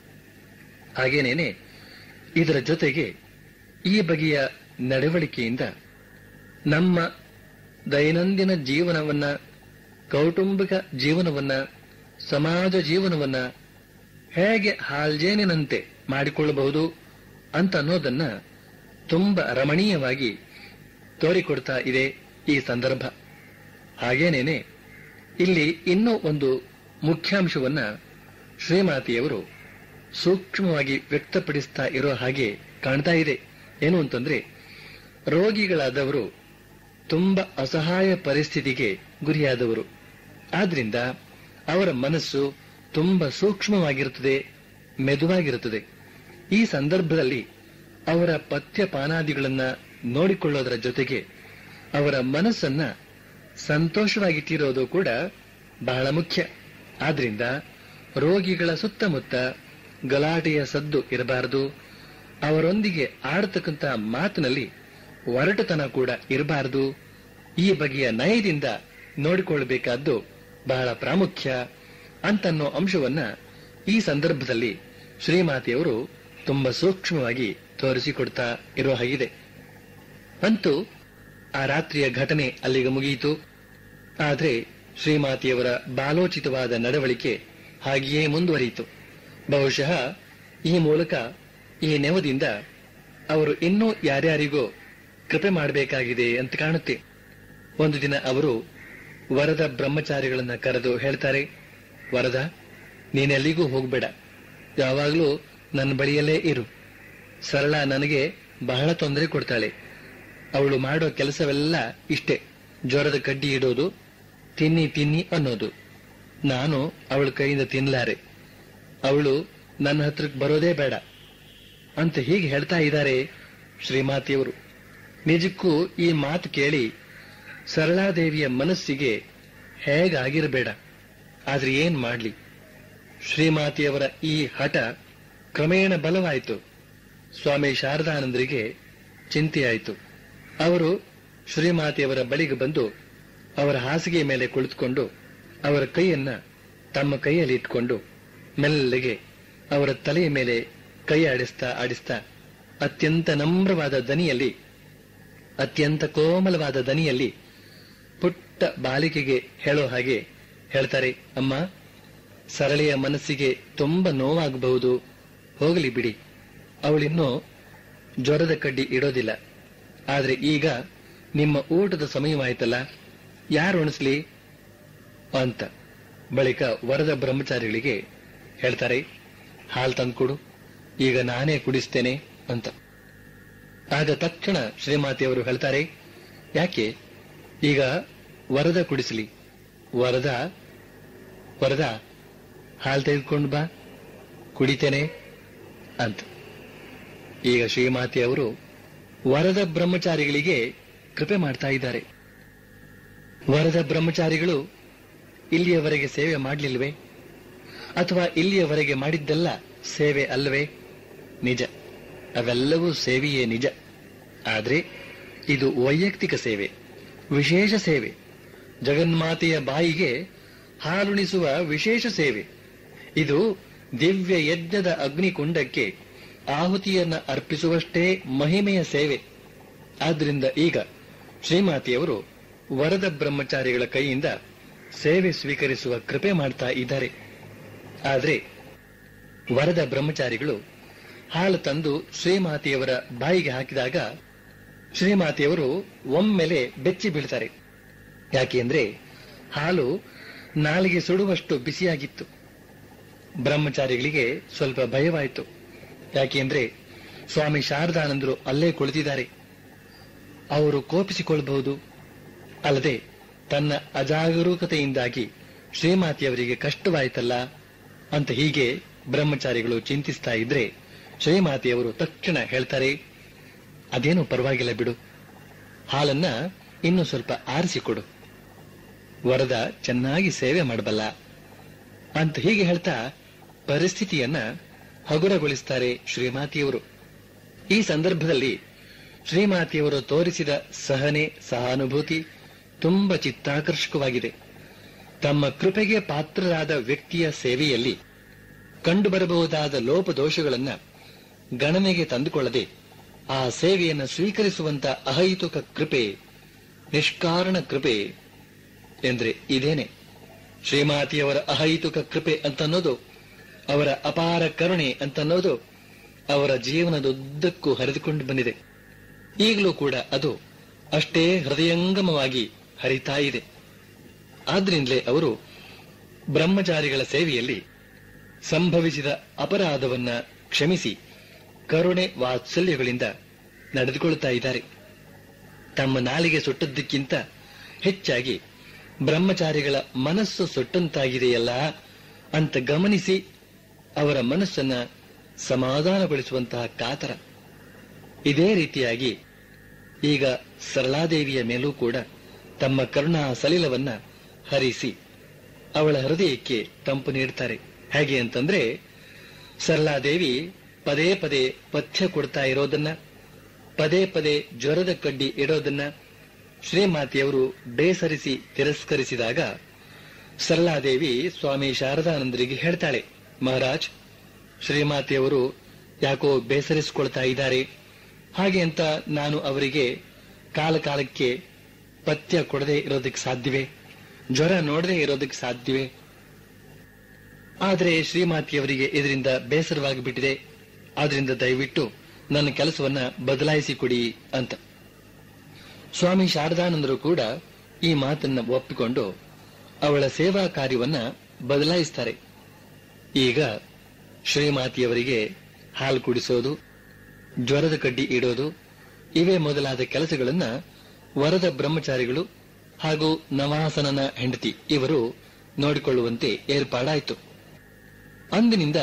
ಹಾಗೇನೇನೆ ಇದರ ಜೊತೆಗೆ ಈ ಬಗೆಯ ನಡವಳಿಕೆಯಿಂದ ನಮ್ಮ ದೈನಂದಿನ ಜೀವನವನ್ನ ಕೌಟುಂಬಿಕ ಜೀವನವನ್ನ ಸಮಾಜ ಜೀವನವನ್ನ ಹೇಗೆ ಹಾಲ್ಜೇನಿನಂತೆ ಮಾಡಿಕೊಳ್ಳಬಹುದು ಅಂತ ಅನ್ನೋದನ್ನ ತುಂಬಾ ರಮಣೀಯವಾಗಿ ತೋರಿಕೊಡ್ತಾ ಇದೆ ಈ ಸಂದರ್ಭ ಹಾಗೇನೇನೆ ಇಲ್ಲಿ ಇನ್ನೂ ಒಂದು ಮುಖ್ಯಾಂಶವನ್ನ ಶ್ರೀಮಾತೆಯವರು ಸೂಕ್ಷ್ಮವಾಗಿ ವ್ಯಕ್ತಪಡಿಸ್ತಾ ಇರೋ ಹಾಗೆ ಕಾಣ್ತಾ ಇದೆ ಏನು ಅಂತಂದ್ರೆ ರೋಗಿಗಳಾದವರು ತುಂಬಾ ಅಸಹಾಯ ಪರಿಸ್ಥಿತಿಗೆ ಗುರಿಯಾದವರು ಆದ್ರಿಂದ ಅವರ ಮನಸ್ಸು ತುಂಬಾ ಸೂಕ್ಷ್ಮವಾಗಿರುತ್ತದೆ ಮೆದುವಾಗಿರುತ್ತದೆ ಈ ಸಂದರ್ಭದಲ್ಲಿ ಅವರ ಪಥ್ಯಪಾನಾದಿಗಳನ್ನ ನೋಡಿಕೊಳ್ಳೋದರ ಜೊತೆಗೆ ಅವರ ಮನಸ್ಸನ್ನ ಸಂತೋಷವಾಗಿಟ್ಟಿರೋದು ಕೂಡ ಬಹಳ ಮುಖ್ಯ ಆದ್ರಿಂದ ರೋಗಿಗಳ ಸುತ್ತಮುತ್ತ ಗಲಾಟೆಯ ಸದ್ದು ಇರಬಾರದು ಅವರೊಂದಿಗೆ ಆಡತಕ್ಕಂತ ಮಾತಿನಲ್ಲಿ ಒರಟುತನ ಕೂಡ ಇರಬಾರದು ಈ ಬಗೆಯ ನಯದಿಂದ ನೋಡಿಕೊಳ್ಳಬೇಕಾದ್ದು ಬಹಳ ಪ್ರಾಮುಖ್ಯ ಅಂತನ್ನೋ ಅಂಶವನ್ನ ಈ ಸಂದರ್ಭದಲ್ಲಿ ಶ್ರೀಮಾತೆಯವರು ತುಂಬಾ ಸೂಕ್ಷ್ಮವಾಗಿ ತೋರಿಸಿಕೊಡ್ತಾ ಇರೋ ಹಾಗಿದೆ ಅಂತೂ ಆ ರಾತ್ರಿಯ ಘಟನೆ ಅಲ್ಲಿಗೆ ಮುಗಿಯಿತು ಆದರೆ ಶ್ರೀಮಾತಿಯವರ ಬಾಲೋಚಿತವಾದ ನಡವಳಿಕೆ ಹಾಗೆಯೇ ಮುಂದುವರಿಯಿತು ಬಹುಶಃ ಈ ಮೂಲಕ ಈ ನೆವದಿಂದ ಅವರು ಇನ್ನೂ ಯಾರ್ಯಾರಿಗೋ ಕೃಪೆ ಮಾಡಬೇಕಾಗಿದೆ ಅಂತ ಕಾಣುತ್ತೆ ಒಂದು ದಿನ ಅವರು ವರದ ಬ್ರಹ್ಮಚಾರಿಗಳನ್ನ ಕರೆದು ಹೇಳ್ತಾರೆ ವರದ ನೀನೆಲ್ಲಿಗೂ ಹೋಗ್ಬೇಡ ಯಾವಾಗಲೂ ನನ್ನ ಬಳಿಯಲ್ಲೇ ಇರು ಸರಳ ನನಗೆ ಬಹಳ ತೊಂದರೆ ಕೊಡ್ತಾಳೆ ಅವಳು ಮಾಡೋ ಕೆಲಸವೆಲ್ಲ ಇಷ್ಟೇ ಜ್ವರದ ಕಡ್ಡಿ ಇಡೋದು ತಿನ್ನಿ ತಿನ್ನಿ ಅನ್ನೋದು ನಾನು ಅವಳ ಕೈಯಿಂದ ತಿನ್ನಲಾರೆ ಅವಳು ನನ್ನ ಹತ್ರಕ್ಕೆ ಬರೋದೇ ಬೇಡ ಅಂತ ಹೀಗೆ ಹೇಳ್ತಾ ಇದ್ದಾರೆ ಶ್ರೀಮಾತಿಯವರು ನಿಜಕ್ಕೂ ಈ ಮಾತು ಕೇಳಿ ಸರಳಾದೇವಿಯ ಮನಸ್ಸಿಗೆ ಹೇಗಾಗಿರಬೇಡ ಆದ್ರೆ ಏನ್ ಮಾಡ್ಲಿ ಶ್ರೀಮಾತಿಯವರ ಈ ಹಠ ಕ್ರಮೇಣ ಬಲವಾಯಿತು ಸ್ವಾಮಿ ಶಾರದಾನಂದರಿಗೆ ಚಿಂತೆಯಾಯಿತು ಅವರು ಶ್ರೀಮಾತೆಯವರ ಬಳಿಗೆ ಬಂದು ಅವರ ಹಾಸಿಗೆ ಮೇಲೆ ಕುಳಿತುಕೊಂಡು ಅವರ ಕೈಯನ್ನ ತಮ್ಮ ಕೈಯಲ್ಲಿ ಇಟ್ಕೊಂಡು ಮೆಲ್ಲಗೆ ಅವರ ತಲೆಯ ಮೇಲೆ ಕೈ ಆಡಿಸ್ತಾ ಆಡಿಸ್ತಾ ಅತ್ಯಂತ ನಮ್ರವಾದ ದನಿಯಲ್ಲಿ ಅತ್ಯಂತ ಕೋಮಲವಾದ ದನಿಯಲ್ಲಿ ಪುಟ್ಟ ಬಾಲಿಕೆಗೆ ಹೇಳೋ ಹಾಗೆ ಹೇಳ್ತಾರೆ ಅಮ್ಮ ಸರಳೆಯ ಮನಸ್ಸಿಗೆ ತುಂಬಾ ನೋವಾಗಬಹುದು ಹೋಗಲಿ ಬಿಡಿ ಅವಳಿನ್ನೂ ಜ್ವರದ ಕಡ್ಡಿ ಇಡೋದಿಲ್ಲ ಆದ್ರೆ ಈಗ ನಿಮ್ಮ ಊಟದ ಸಮಯವಾಯ್ತಲ್ಲ ಯಾರು ಉಣಿಸ್ಲಿ ಅಂತ ಬಳಿಕ ವರದ ಬ್ರಹ್ಮಚಾರಿಗಳಿಗೆ ಹೇಳ್ತಾರೆ ಹಾಲ್ ತಂದ್ಕೊಡು ಈಗ ನಾನೇ ಕುಡಿಸ್ತೇನೆ ಅಂತ ಆಗ ತಕ್ಷಣ ಶ್ರೀಮಾತಿಯವರು ಹೇಳ್ತಾರೆ ಯಾಕೆ ಈಗ ವರದ ಕುಡಿಸಲಿ ವರದ ವರದ ಹಾಲ್ ತೆಗೆದುಕೊಂಡು ಬಾ ಕುಡಿತೇನೆ ಅಂತ ಈಗ ಶ್ರೀಮಾತಿ ಅವರು ವರದ ಬ್ರಹ್ಮಚಾರಿಗಳಿಗೆ ಕೃಪೆ ಮಾಡ್ತಾ ಇದ್ದಾರೆ ವರದ ಬ್ರಹ್ಮಚಾರಿಗಳು ಇಲ್ಲಿಯವರೆಗೆ ಸೇವೆ ಮಾಡಲಿಲ್ವೇ ಅಥವಾ ಇಲ್ಲಿಯವರೆಗೆ ಮಾಡಿದ್ದೆಲ್ಲ ಸೇವೆ ಅಲ್ಲವೇ ನಿಜ ಅವೆಲ್ಲವೂ ಸೇವೆಯೇ ನಿಜ ಆದ್ರೆ ಇದು ವೈಯಕ್ತಿಕ ಸೇವೆ ವಿಶೇಷ ಸೇವೆ ಜಗನ್ಮಾತೆಯ ಬಾಯಿಗೆ ಹಾಲುಣಿಸುವ ವಿಶೇಷ ಸೇವೆ ಇದು ದಿವ್ಯ ಯಜ್ಞದ ಅಗ್ನಿಕುಂಡಕ್ಕೆ ಆಹುತಿಯನ್ನ ಅರ್ಪಿಸುವಷ್ಟೇ ಮಹಿಮೆಯ ಸೇವೆ ಆದ್ರಿಂದ ಈಗ ಶ್ರೀಮಾತೆಯವರು ವರದ ಬ್ರಹ್ಮಚಾರಿಗಳ ಕೈಯಿಂದ ಸೇವೆ ಸ್ವೀಕರಿಸುವ ಕೃಪೆ ಮಾಡ್ತಾ ಇದ್ದಾರೆ ಆದ್ರೆ ವರದ ಬ್ರಹ್ಮಚಾರಿಗಳು ಹಾಲು ತಂದು ಶ್ರೀಮಾತೆಯವರ ಬಾಯಿಗೆ ಹಾಕಿದಾಗ ಶ್ರೀಮಾತೆಯವರು ಒಮ್ಮೆಲೆ ಬೆಚ್ಚಿ ಬೀಳ್ತಾರೆ ಯಾಕೆಂದ್ರೆ ಹಾಲು ನಾಲಿಗೆ ಸುಡುವಷ್ಟು ಬಿಸಿಯಾಗಿತ್ತು ಬ್ರಹ್ಮಚಾರಿಗಳಿಗೆ ಸ್ವಲ್ಪ ಭಯವಾಯಿತು ಯಾಕೆಂದ್ರೆ ಸ್ವಾಮಿ ಶಾರದಾನಂದರು ಅಲ್ಲೇ ಕುಳಿತಿದ್ದಾರೆ ಅವರು ಕೋಪಿಸಿಕೊಳ್ಳಬಹುದು ಅಲ್ಲದೆ ತನ್ನ ಅಜಾಗರೂಕತೆಯಿಂದಾಗಿ ಶ್ರೀಮಾತಿಯವರಿಗೆ ಕಷ್ಟವಾಯಿತಲ್ಲ ಅಂತ ಹೀಗೆ ಬ್ರಹ್ಮಚಾರಿಗಳು ಚಿಂತಿಸ್ತಾ ಇದ್ರೆ ಶ್ರೀಮಾತಿಯವರು ತಕ್ಷಣ ಹೇಳ್ತಾರೆ ಅದೇನು ಪರವಾಗಿಲ್ಲ ಬಿಡು ಹಾಲನ್ನ ಇನ್ನು ಸ್ವಲ್ಪ ಆರಿಸಿಕೊಡು ವರದ ಚೆನ್ನಾಗಿ ಸೇವೆ ಮಾಡಬಲ್ಲ ಅಂತ ಹೀಗೆ ಹೇಳ್ತಾ ಪರಿಸ್ಥಿತಿಯನ್ನ ಹಗುರಗೊಳಿಸ್ತಾರೆ ಶ್ರೀಮಾತಿಯವರು ಈ ಸಂದರ್ಭದಲ್ಲಿ ಶ್ರೀಮಾತಿಯವರು ತೋರಿಸಿದ ಸಹನೆ ಸಹಾನುಭೂತಿ ತುಂಬಾ ಚಿತ್ತಾಕರ್ಷಕವಾಗಿದೆ ತಮ್ಮ ಕೃಪೆಗೆ ಪಾತ್ರರಾದ ವ್ಯಕ್ತಿಯ ಸೇವೆಯಲ್ಲಿ ಕಂಡುಬರಬಹುದಾದ ಲೋಪದೋಷಗಳನ್ನ ಗಣನೆಗೆ ತಂದುಕೊಳ್ಳದೆ ಆ ಸೇವೆಯನ್ನು ಸ್ವೀಕರಿಸುವಂತ ಅಹೈತುಕ ಕೃಪೆ ನಿಷ್ಕಾರಣ ಕೃಪೆ ಎಂದ್ರೆ ಇದೇನೆ ಶ್ರೀಮಾತಿಯವರ ಅಹೈತುಕ ಕೃಪೆ ಅಂತನ್ನೋದು ಅವರ ಅಪಾರ ಕರುಣೆ ಅಂತನ್ನೋದು ಅವರ ಜೀವನದುದ್ದಕ್ಕೂ ಹರಿದುಕೊಂಡು ಬಂದಿದೆ ಈಗಲೂ ಕೂಡ ಅದು ಅಷ್ಟೇ ಹೃದಯಂಗಮವಾಗಿ ಹರಿತಾ ಇದೆ ಆದ್ರಿಂದಲೇ ಅವರು ಬ್ರಹ್ಮಚಾರಿಗಳ ಸೇವೆಯಲ್ಲಿ ಸಂಭವಿಸಿದ ಅಪರಾಧವನ್ನ ಕ್ಷಮಿಸಿ ಕರುಣೆ ವಾತ್ಸಲ್ಯಗಳಿಂದ ನಡೆದುಕೊಳ್ಳುತ್ತಾ ಇದ್ದಾರೆ ತಮ್ಮ ನಾಲಿಗೆ ಸುಟ್ಟದ್ದಕ್ಕಿಂತ ಹೆಚ್ಚಾಗಿ ಬ್ರಹ್ಮಚಾರಿಗಳ ಮನಸ್ಸು ಸುಟ್ಟಂತಾಗಿದೆಯಲ್ಲ ಅಂತ ಗಮನಿಸಿ ಅವರ ಮನಸ್ಸನ್ನ ಸಮಾಧಾನಗೊಳಿಸುವಂತಹ ಕಾತರ ಇದೇ ರೀತಿಯಾಗಿ ಈಗ ಸರಳಾದೇವಿಯ ಮೇಲೂ ಕೂಡ ತಮ್ಮ ಕರುಣಾ ಸಲಿಲವನ್ನ ಹರಿಸಿ ಅವಳ ಹೃದಯಕ್ಕೆ ತಂಪು ನೀಡ್ತಾರೆ ಹೇಗೆ ಅಂತಂದ್ರೆ ಸರಳಾದೇವಿ ಪದೇ ಪದೇ ಪಥ್ಯ ಕೊಡ್ತಾ ಇರೋದನ್ನ ಪದೇ ಪದೇ ಜ್ವರದ ಕಡ್ಡಿ ಇಡೋದನ್ನ ಶ್ರೀಮಾತಿಯವರು ಬೇಸರಿಸಿ ತಿರಸ್ಕರಿಸಿದಾಗ ಸರಳಾದೇವಿ ಸ್ವಾಮಿ ಶಾರದಾನಂದರಿಗೆ ಹೇಳ್ತಾಳೆ ಮಹಾರಾಜ್ ಶ್ರೀಮಾತೆಯವರು ಯಾಕೋ ಬೇಸರಿಸಿಕೊಳ್ತಾ ಇದ್ದಾರೆ ಹಾಗೆ ಅಂತ ನಾನು ಅವರಿಗೆ ಕಾಲ ಕಾಲಕ್ಕೆ ಪಥ್ಯ ಕೊಡದೆ ಇರೋದಕ್ಕೆ ಸಾಧ್ಯವೇ ಜ್ವರ ನೋಡದೆ ಇರೋದಕ್ಕೆ ಸಾಧ್ಯವೇ ಆದರೆ ಶ್ರೀಮಾತಿಯವರಿಗೆ ಇದರಿಂದ ಬೇಸರವಾಗಿ ಬಿಟ್ಟಿದೆ ಆದ್ರಿಂದ ದಯವಿಟ್ಟು ನನ್ನ ಕೆಲಸವನ್ನ ಬದಲಾಯಿಸಿ ಕೊಡಿ ಅಂತ ಸ್ವಾಮಿ ಶಾರದಾನಂದರು ಕೂಡ ಈ ಮಾತನ್ನ ಒಪ್ಪಿಕೊಂಡು ಅವಳ ಸೇವಾ ಕಾರ್ಯವನ್ನ ಬದಲಾಯಿಸ್ತಾರೆ ಈಗ ಶ್ರೀಮಾತಿಯವರಿಗೆ ಹಾಲು ಕುಡಿಸೋದು ಜ್ವರದ ಕಡ್ಡಿ ಇಡೋದು ಇವೇ ಮೊದಲಾದ ಕೆಲಸಗಳನ್ನ ವರದ ಬ್ರಹ್ಮಚಾರಿಗಳು ಹಾಗೂ ನವಾಸನನ ಹೆಂಡತಿ ಇವರು ನೋಡಿಕೊಳ್ಳುವಂತೆ ಏರ್ಪಾಡಾಯಿತು ಅಂದಿನಿಂದ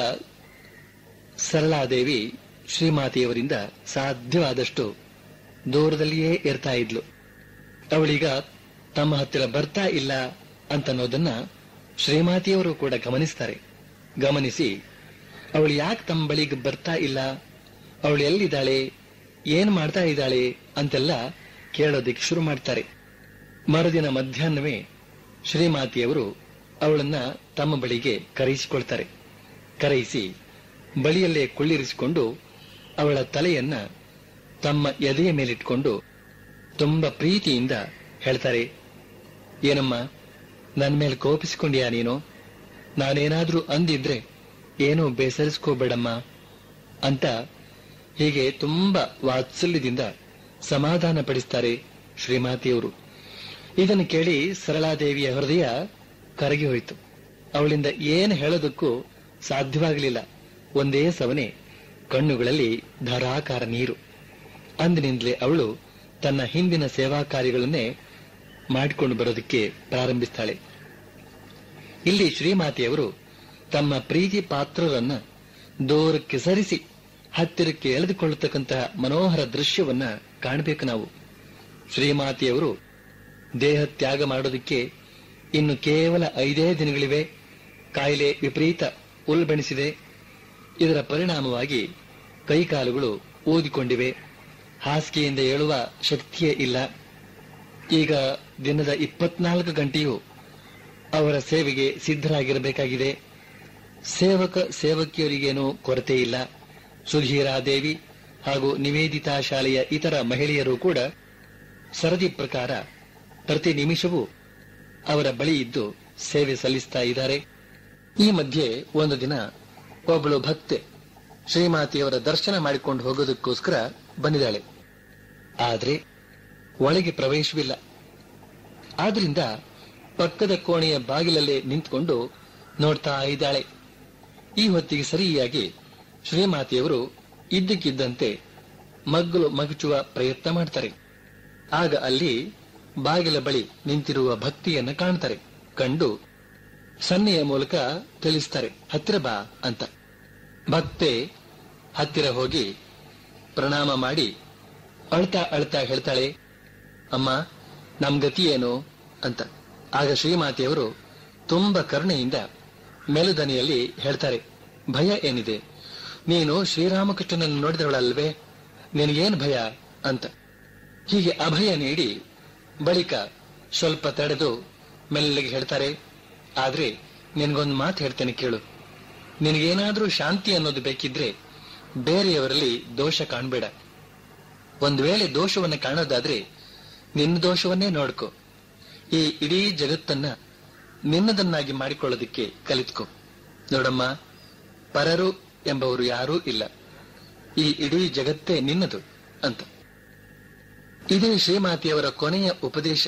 ಸರಳಾದೇವಿ ಶ್ರೀಮಾತೆಯವರಿಂದ ಸಾಧ್ಯವಾದಷ್ಟು ದೂರದಲ್ಲಿಯೇ ಇರ್ತಾ ಇದ್ಲು ಅವಳೀಗ ತಮ್ಮ ಹತ್ತಿರ ಬರ್ತಾ ಇಲ್ಲ ಅಂತನ್ನೋದನ್ನ ಶ್ರೀಮಾತಿಯವರು ಕೂಡ ಗಮನಿಸ್ತಾರೆ ಗಮನಿಸಿ ಅವಳು ಯಾಕೆ ತಮ್ಮ ಬಳಿಗೆ ಬರ್ತಾ ಇಲ್ಲ ಅವಳು ಎಲ್ಲಿದ್ದಾಳೆ ಏನ್ ಮಾಡ್ತಾ ಇದ್ದಾಳೆ ಅಂತೆಲ್ಲ ಕೇಳೋದಿಕ್ಕೆ ಶುರು ಮಾಡ್ತಾರೆ ಮರುದಿನ ಮಧ್ಯಾಹ್ನವೇ ಶ್ರೀಮಾತಿಯವರು ಅವಳನ್ನ ತಮ್ಮ ಬಳಿಗೆ ಕರೆಯಿಸಿಕೊಳ್ತಾರೆ ಕರೆಯಿಸಿ ಬಳಿಯಲ್ಲೇ ಕುಳ್ಳಿರಿಸಿಕೊಂಡು ಅವಳ ತಲೆಯನ್ನ ತಮ್ಮ ಎದೆಯ ಮೇಲಿಟ್ಕೊಂಡು ತುಂಬಾ ಪ್ರೀತಿಯಿಂದ ಹೇಳ್ತಾರೆ ಏನಮ್ಮ ನನ್ನ ಮೇಲೆ ಕೋಪಿಸಿಕೊಂಡ್ಯಾ ನೀನು ನಾನೇನಾದ್ರೂ ಅಂದಿದ್ರೆ ಏನೂ ಬೇಸರಿಸ್ಕೋಬೇಡಮ್ಮ ಅಂತ ಹೀಗೆ ತುಂಬಾ ವಾತ್ಸಲ್ಯದಿಂದ ಸಮಾಧಾನ ಪಡಿಸ್ತಾರೆ ಶ್ರೀಮಾತಿಯವರು ಇದನ್ನು ಕೇಳಿ ಸರಳಾದೇವಿಯ ಹೃದಯ ಕರಗಿ ಹೋಯಿತು ಅವಳಿಂದ ಏನು ಹೇಳೋದಕ್ಕೂ ಸಾಧ್ಯವಾಗಲಿಲ್ಲ ಒಂದೇ ಸವನೆ ಕಣ್ಣುಗಳಲ್ಲಿ ಧಾರಾಕಾರ ನೀರು ಅಂದಿನಿಂದಲೇ ಅವಳು ತನ್ನ ಹಿಂದಿನ ಸೇವಾ ಕಾರ್ಯಗಳನ್ನೇ ಮಾಡಿಕೊಂಡು ಬರೋದಕ್ಕೆ ಪ್ರಾರಂಭಿಸ್ತಾಳೆ ಇಲ್ಲಿ ಶ್ರೀಮಾತೆಯವರು ತಮ್ಮ ಪ್ರೀತಿ ಪಾತ್ರರನ್ನ ದೂರಕ್ಕೆ ಸರಿಸಿ ಹತ್ತಿರಕ್ಕೆ ಎಳೆದುಕೊಳ್ಳತಕ್ಕಂತಹ ಮನೋಹರ ದೃಶ್ಯವನ್ನ ಕಾಣಬೇಕು ನಾವು ಶ್ರೀಮಾತೆಯವರು ದೇಹ ತ್ಯಾಗ ಮಾಡೋದಕ್ಕೆ ಇನ್ನು ಕೇವಲ ಐದೇ ದಿನಗಳಿವೆ ಕಾಯಿಲೆ ವಿಪರೀತ ಉಲ್ಬಣಿಸಿದೆ ಇದರ ಪರಿಣಾಮವಾಗಿ ಕೈಕಾಲುಗಳು ಊದಿಕೊಂಡಿವೆ ಹಾಸಿಗೆಯಿಂದ ಏಳುವ ಶಕ್ತಿಯೇ ಇಲ್ಲ ಈಗ ದಿನದ ಇಪ್ಪತ್ನಾಲ್ಕು ಗಂಟೆಯೂ ಅವರ ಸೇವೆಗೆ ಸಿದ್ಧರಾಗಿರಬೇಕಾಗಿದೆ ಸೇವಕ ಸೇವಕಿಯರಿಗೇನೂ ಕೊರತೆ ಇಲ್ಲ ಸುಧೀರಾದೇವಿ ಹಾಗೂ ನಿವೇದಿತಾ ಶಾಲೆಯ ಇತರ ಮಹಿಳೆಯರು ಕೂಡ ಸರದಿ ಪ್ರಕಾರ ಪ್ರತಿ ನಿಮಿಷವೂ ಅವರ ಬಳಿ ಇದ್ದು ಸೇವೆ ಸಲ್ಲಿಸ್ತಾ ಇದ್ದಾರೆ ಈ ಮಧ್ಯೆ ಒಂದು ದಿನ ಒಬ್ಬಳು ಭಕ್ತೆ ಶ್ರೀಮಾತೆಯವರ ದರ್ಶನ ಮಾಡಿಕೊಂಡು ಹೋಗೋದಕ್ಕೋಸ್ಕರ ಬಂದಿದ್ದಾಳೆ ಆದ್ರೆ ಒಳಗೆ ಪ್ರವೇಶವಿಲ್ಲ ಆದ್ರಿಂದ ಪಕ್ಕದ ಕೋಣೆಯ ಬಾಗಿಲಲ್ಲೇ ನಿಂತ್ಕೊಂಡು ನೋಡ್ತಾ ಇದ್ದಾಳೆ ಈ ಹೊತ್ತಿಗೆ ಸರಿಯಾಗಿ ಶ್ರೀಮಾತೆಯವರು ಇದ್ದಕ್ಕಿದ್ದಂತೆ ಮಗ್ಗಲು ಮಗಚುವ ಪ್ರಯತ್ನ ಮಾಡ್ತಾರೆ ಆಗ ಅಲ್ಲಿ ಬಾಗಿಲ ಬಳಿ ನಿಂತಿರುವ ಭಕ್ತಿಯನ್ನ ಕಾಣ್ತಾರೆ ಕಂಡು ಸನ್ನೆಯ ಮೂಲಕ ತಿಳಿಸ್ತಾರೆ ಹತ್ತಿರ ಬಾ ಅಂತ ಭಕ್ತೆ ಹತ್ತಿರ ಹೋಗಿ ಪ್ರಣಾಮ ಮಾಡಿ ಅಳ್ತಾ ಅಳ್ತಾ ಹೇಳ್ತಾಳೆ ಅಮ್ಮ ನಮ್ ಗತಿ ಏನು ಅಂತ ಆಗ ಶ್ರೀಮಾತೆಯವರು ತುಂಬಾ ಕರುಣೆಯಿಂದ ಮೆಲುದನಿಯಲ್ಲಿ ಹೇಳ್ತಾರೆ ಭಯ ಏನಿದೆ ನೀನು ಶ್ರೀರಾಮಕೃಷ್ಣನನ್ನು ನೋಡಿದವಳಲ್ವೇ ನಿನಗೇನ್ ಭಯ ಅಂತ ಹೀಗೆ ಅಭಯ ನೀಡಿ ಬಳಿಕ ಸ್ವಲ್ಪ ತಡೆದು ಮೆಲ್ಲಗೆ ಹೇಳ್ತಾರೆ ಆದ್ರೆ ನಿನಗೊಂದು ಮಾತು ಹೇಳ್ತೇನೆ ಕೇಳು ನಿನಗೇನಾದ್ರೂ ಶಾಂತಿ ಅನ್ನೋದು ಬೇಕಿದ್ರೆ ಬೇರೆಯವರಲ್ಲಿ ದೋಷ ಕಾಣಬೇಡ ಒಂದು ವೇಳೆ ದೋಷವನ್ನ ಕಾಣೋದಾದ್ರೆ ನಿನ್ನ ದೋಷವನ್ನೇ ನೋಡ್ಕೊ ಈ ಇಡೀ ಜಗತ್ತನ್ನ ನಿನ್ನದನ್ನಾಗಿ ಮಾಡಿಕೊಳ್ಳೋದಕ್ಕೆ ಕಲಿತ್ಕೊ ನೋಡಮ್ಮ ಪರರು ಎಂಬವರು ಯಾರೂ ಇಲ್ಲ ಈ ಇಡೀ ಜಗತ್ತೇ ನಿನ್ನದು ಅಂತ ಇದೇ ಶ್ರೀಮಾತೆಯವರ ಕೊನೆಯ ಉಪದೇಶ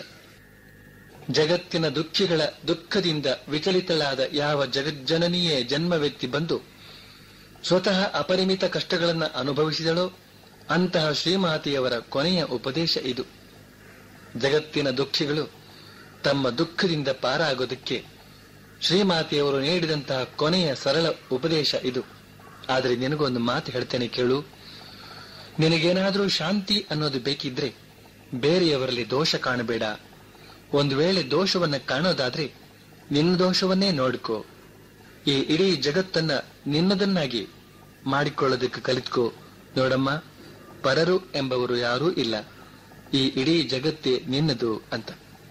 ಜಗತ್ತಿನ ದುಃಖಿಗಳ ದುಃಖದಿಂದ ವಿಚಲಿತಳಾದ ಯಾವ ಜಗಜ್ಜನನಿಯೇ ಜನ್ಮವೆತ್ತಿ ಬಂದು ಸ್ವತಃ ಅಪರಿಮಿತ ಕಷ್ಟಗಳನ್ನು ಅನುಭವಿಸಿದಳೋ ಅಂತಹ ಶ್ರೀಮಾತೆಯವರ ಕೊನೆಯ ಉಪದೇಶ ಇದು ಜಗತ್ತಿನ ದುಃಖಿಗಳು ತಮ್ಮ ದುಃಖದಿಂದ ಪಾರಾಗೋದಕ್ಕೆ ಶ್ರೀಮಾತೆಯವರು ನೀಡಿದಂತಹ ಕೊನೆಯ ಸರಳ ಉಪದೇಶ ಇದು ಆದರೆ ನಿನಗೊಂದು ಮಾತು ಹೇಳ್ತೇನೆ ಕೇಳು ನಿನಗೇನಾದ್ರೂ ಶಾಂತಿ ಅನ್ನೋದು ಬೇಕಿದ್ರೆ ಬೇರೆಯವರಲ್ಲಿ ದೋಷ ಕಾಣಬೇಡ ಒಂದು ವೇಳೆ ದೋಷವನ್ನ ಕಾಣೋದಾದ್ರೆ ನಿನ್ನ ದೋಷವನ್ನೇ ನೋಡ್ಕೋ ಈ ಇಡೀ ಜಗತ್ತನ್ನ ನಿನ್ನದನ್ನಾಗಿ ಮಾಡಿಕೊಳ್ಳೋದಕ್ಕೆ ಕಲಿತ್ಕೋ ನೋಡಮ್ಮ ಪರರು ಎಂಬವರು ಯಾರೂ ಇಲ್ಲ ಈ ಇಡೀ ಜಗತ್ತೇ ನಿನ್ನದು ಅಂತ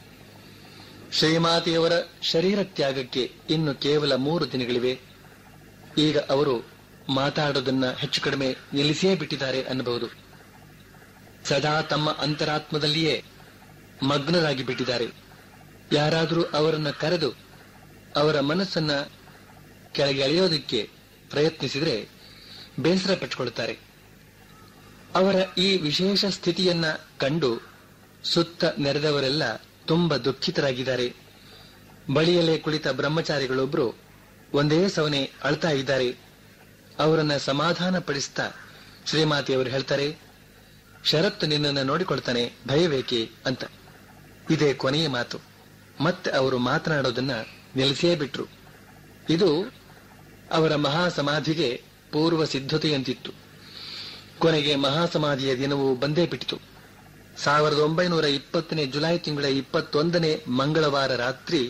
ಶ್ರೀಮಾತೆಯವರ ಶರೀರ ತ್ಯಾಗಕ್ಕೆ ಇನ್ನು ಕೇವಲ ಮೂರು ದಿನಗಳಿವೆ ಈಗ ಅವರು ಮಾತಾಡೋದನ್ನ ಹೆಚ್ಚು ಕಡಿಮೆ ನಿಲ್ಲಿಸಿಯೇ ಬಿಟ್ಟಿದ್ದಾರೆ ಅನ್ನಬಹುದು ಸದಾ ತಮ್ಮ ಅಂತರಾತ್ಮದಲ್ಲಿಯೇ ಮಗ್ನರಾಗಿ ಬಿಟ್ಟಿದ್ದಾರೆ ಯಾರಾದರೂ ಅವರನ್ನ ಕರೆದು ಅವರ ಮನಸ್ಸನ್ನ ಕೆಳಗೆ ಎಳೆಯೋದಕ್ಕೆ ಪ್ರಯತ್ನಿಸಿದರೆ ಬೇಸರ ಪಟ್ಟುಕೊಳ್ತಾರೆ ಅವರ ಈ ವಿಶೇಷ ಸ್ಥಿತಿಯನ್ನ ಕಂಡು ಸುತ್ತ ನೆರೆದವರೆಲ್ಲ ತುಂಬ ದುಃಖಿತರಾಗಿದ್ದಾರೆ ಬಳಿಯಲ್ಲೇ ಕುಳಿತ ಬ್ರಹ್ಮಚಾರಿಗಳೊಬ್ರು ಒಂದೇ ಸವನೆ ಅಳ್ತಾ ಇದ್ದಾರೆ ಅವರನ್ನ ಸಮಾಧಾನ ಪಡಿಸ್ತಾ ಶ್ರೀಮಾತಿಯವರು ಹೇಳ್ತಾರೆ ಶರತ್ ನಿನ್ನನ್ನು ನೋಡಿಕೊಳ್ತಾನೆ ಭಯವೇಕೆ ಅಂತ ಇದೇ ಕೊನೆಯ ಮಾತು ಮತ್ತೆ ಅವರು ಮಾತನಾಡೋದನ್ನ ನಿಲ್ಲಿಸೇ ಬಿಟ್ರು ಇದು ಅವರ ಮಹಾಸಮಾಧಿಗೆ ಪೂರ್ವ ಸಿದ್ಧತೆಯಂತಿತ್ತು ಕೊನೆಗೆ ಮಹಾಸಮಾಧಿಯ ದಿನವು ಬಂದೇ ಬಿಟ್ಟಿತು ಸಾವಿರದ ಒಂಬೈನೂರ ಇಪ್ಪತ್ತನೇ ಜುಲೈ ತಿಂಗಳ ಇಪ್ಪತ್ತೊಂದನೇ ಮಂಗಳವಾರ ರಾತ್ರಿ